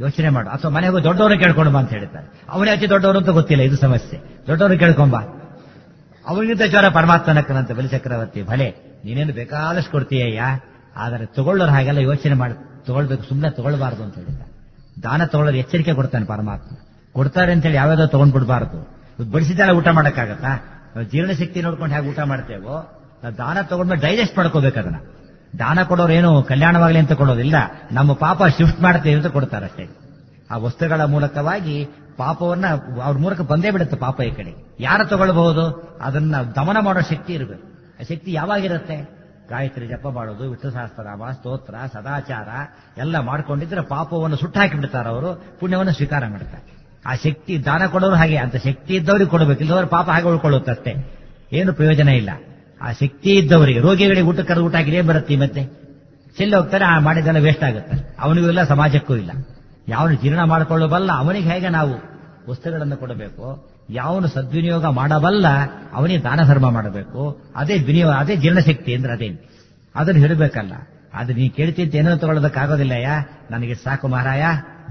ಯೋಚನೆ ಮಾಡು ಅಥವಾ ಮನೆಗೆ ಹೋಗಿ ದೊಡ್ಡವರು ಕೇಳ್ಕೊಂಡು ಬಾ ಅಂತ ಹೇಳ್ತಾರೆ ಅವನೇ ಅತಿ ದೊಡ್ಡವರು ಅಂತ ಗೊತ್ತಿಲ್ಲ ಇದು ಸಮಸ್ಯೆ ದೊಡ್ಡವರು ಕೇಳ್ಕೊಂಬ ಅವನಿಗಿಂತ ಜ್ವರ ಪರಮಾತ್ಮನಕ್ಕನಂತ ಬಲಿಚಕ್ರವರ್ತಿ ಭಲೆ ನೀನೇನು ಬೇಕಾದಷ್ಟು ಕೊಡ್ತೀಯಯ್ಯ ಆದರೆ ತಗೊಳ್ಳೋರು ಹಾಗೆಲ್ಲ ಯೋಚನೆ ಮಾಡಿ ತಗೊಳ್ಬೇಕು ಸುಮ್ಮನೆ ತಗೊಳ್ಬಾರ್ದು ಅಂತ ಹೇಳಿದ ದಾನ ತಗೊಳ್ಳೋರು ಎಚ್ಚರಿಕೆ ಕೊಡ್ತಾನೆ ಪರಮಾತ್ಮ ಕೊಡ್ತಾರೆ ಅಂತೇಳಿ ಯಾವ್ಯಾವ್ದೋ ತಗೊಂಡ್ ಬಿಡಬಾರ್ದು ಬಡಿಸಿದ್ದೆಲ್ಲ ಊಟ ಮಾಡಕ್ಕಾಗತ್ತಾ ನಾವು ಜೀರ್ಣಶಕ್ತಿ ನೋಡ್ಕೊಂಡು ಹೇಗೆ ಊಟ ಮಾಡ್ತೇವೋ ನಾವು ದಾನ ತಗೊಂಡ್ಮೇಲೆ ಡೈಜೆಸ್ಟ್ ಮಾಡ್ಕೋಬೇಕು ಅದನ್ನ ದಾನ ಕೊಡೋರು ಏನು ಕಲ್ಯಾಣವಾಗಲಿ ಅಂತ ಕೊಡೋದಿಲ್ಲ ನಮ್ಮ ಪಾಪ ಶಿಫ್ಟ್ ಮಾಡ್ತೇವೆ ಅಂತ ಕೊಡ್ತಾರಷ್ಟೇ ಆ ವಸ್ತುಗಳ ಮೂಲಕವಾಗಿ ಪಾಪವನ್ನ ಅವ್ರ ಮೂಲಕ ಬಂದೇ ಬಿಡುತ್ತೆ ಪಾಪ ಈ ಕಡೆ ಯಾರು ತಗೊಳ್ಬಹುದು ಅದನ್ನ ದಮನ ಮಾಡೋ ಶಕ್ತಿ ಇರಬೇಕು ಆ ಶಕ್ತಿ ಯಾವಾಗಿರುತ್ತೆ ಗಾಯತ್ರಿ ಜಪ ಮಾಡೋದು ವಿಷ್ಣು ಸಹಸ್ರನಾಮ ಸ್ತೋತ್ರ ಸದಾಚಾರ ಎಲ್ಲ ಮಾಡ್ಕೊಂಡಿದ್ರೆ ಪಾಪವನ್ನು ಸುಟ್ಟು ಹಾಕಿಬಿಡ್ತಾರೆ ಅವರು ಪುಣ್ಯವನ್ನು ಸ್ವೀಕಾರ ಮಾಡ್ತಾರೆ ಆ ಶಕ್ತಿ ದಾನ ಕೊಡೋರು ಹಾಗೆ ಅಂತ ಶಕ್ತಿ ಇದ್ದವ್ರಿಗೆ ಕೊಡಬೇಕು ಇಲ್ಲದವ್ರು ಪಾಪ ಹಾಗೆ ಉಳ್ಕೊಳ್ಳುತ್ತಷ್ಟೇ ಏನು ಪ್ರಯೋಜನ ಇಲ್ಲ ಆ ಶಕ್ತಿ ಇದ್ದವರಿಗೆ ರೋಗಿಗಳಿಗೆ ಊಟ ಕರೆದು ಊಟ ಹಾಕಿದ್ರೆ ಏನ್ ಬರುತ್ತೆ ಈ ಮತ್ತೆ ಚೆಲ್ಲಿ ಹೋಗ್ತಾರೆ ಆ ಮಾಡಿದೆಲ್ಲ ವೇಸ್ಟ್ ಆಗುತ್ತೆ ಅವನಿಗೂ ಇಲ್ಲ ಸಮಾಜಕ್ಕೂ ಇಲ್ಲ ಯಾವನು ಜೀರ್ಣ ಮಾಡಿಕೊಳ್ಳಬಲ್ಲ ಅವನಿಗೆ ಹೇಗೆ ನಾವು ವಸ್ತುಗಳನ್ನು ಕೊಡಬೇಕು ಯಾವನು ಸದ್ವಿನಿಯೋಗ ಮಾಡಬಲ್ಲ ಅವನಿಗೆ ದಾನ ಧರ್ಮ ಮಾಡಬೇಕು ಅದೇ ವಿನಿಯೋಗ ಅದೇ ಜೀರ್ಣಶಕ್ತಿ ಅಂದ್ರೆ ಅದೇ ಅದನ್ನು ಹೇಳಬೇಕಲ್ಲ ಅದು ನೀ ಕೇಳ್ತಿಂತ ಏನೋ ತಗೊಳ್ಳೋದಕ್ಕಾಗೋದಿಲ್ಲಯ್ಯ ನನಗೆ ಸಾಕು ಮಹಾರಾಯ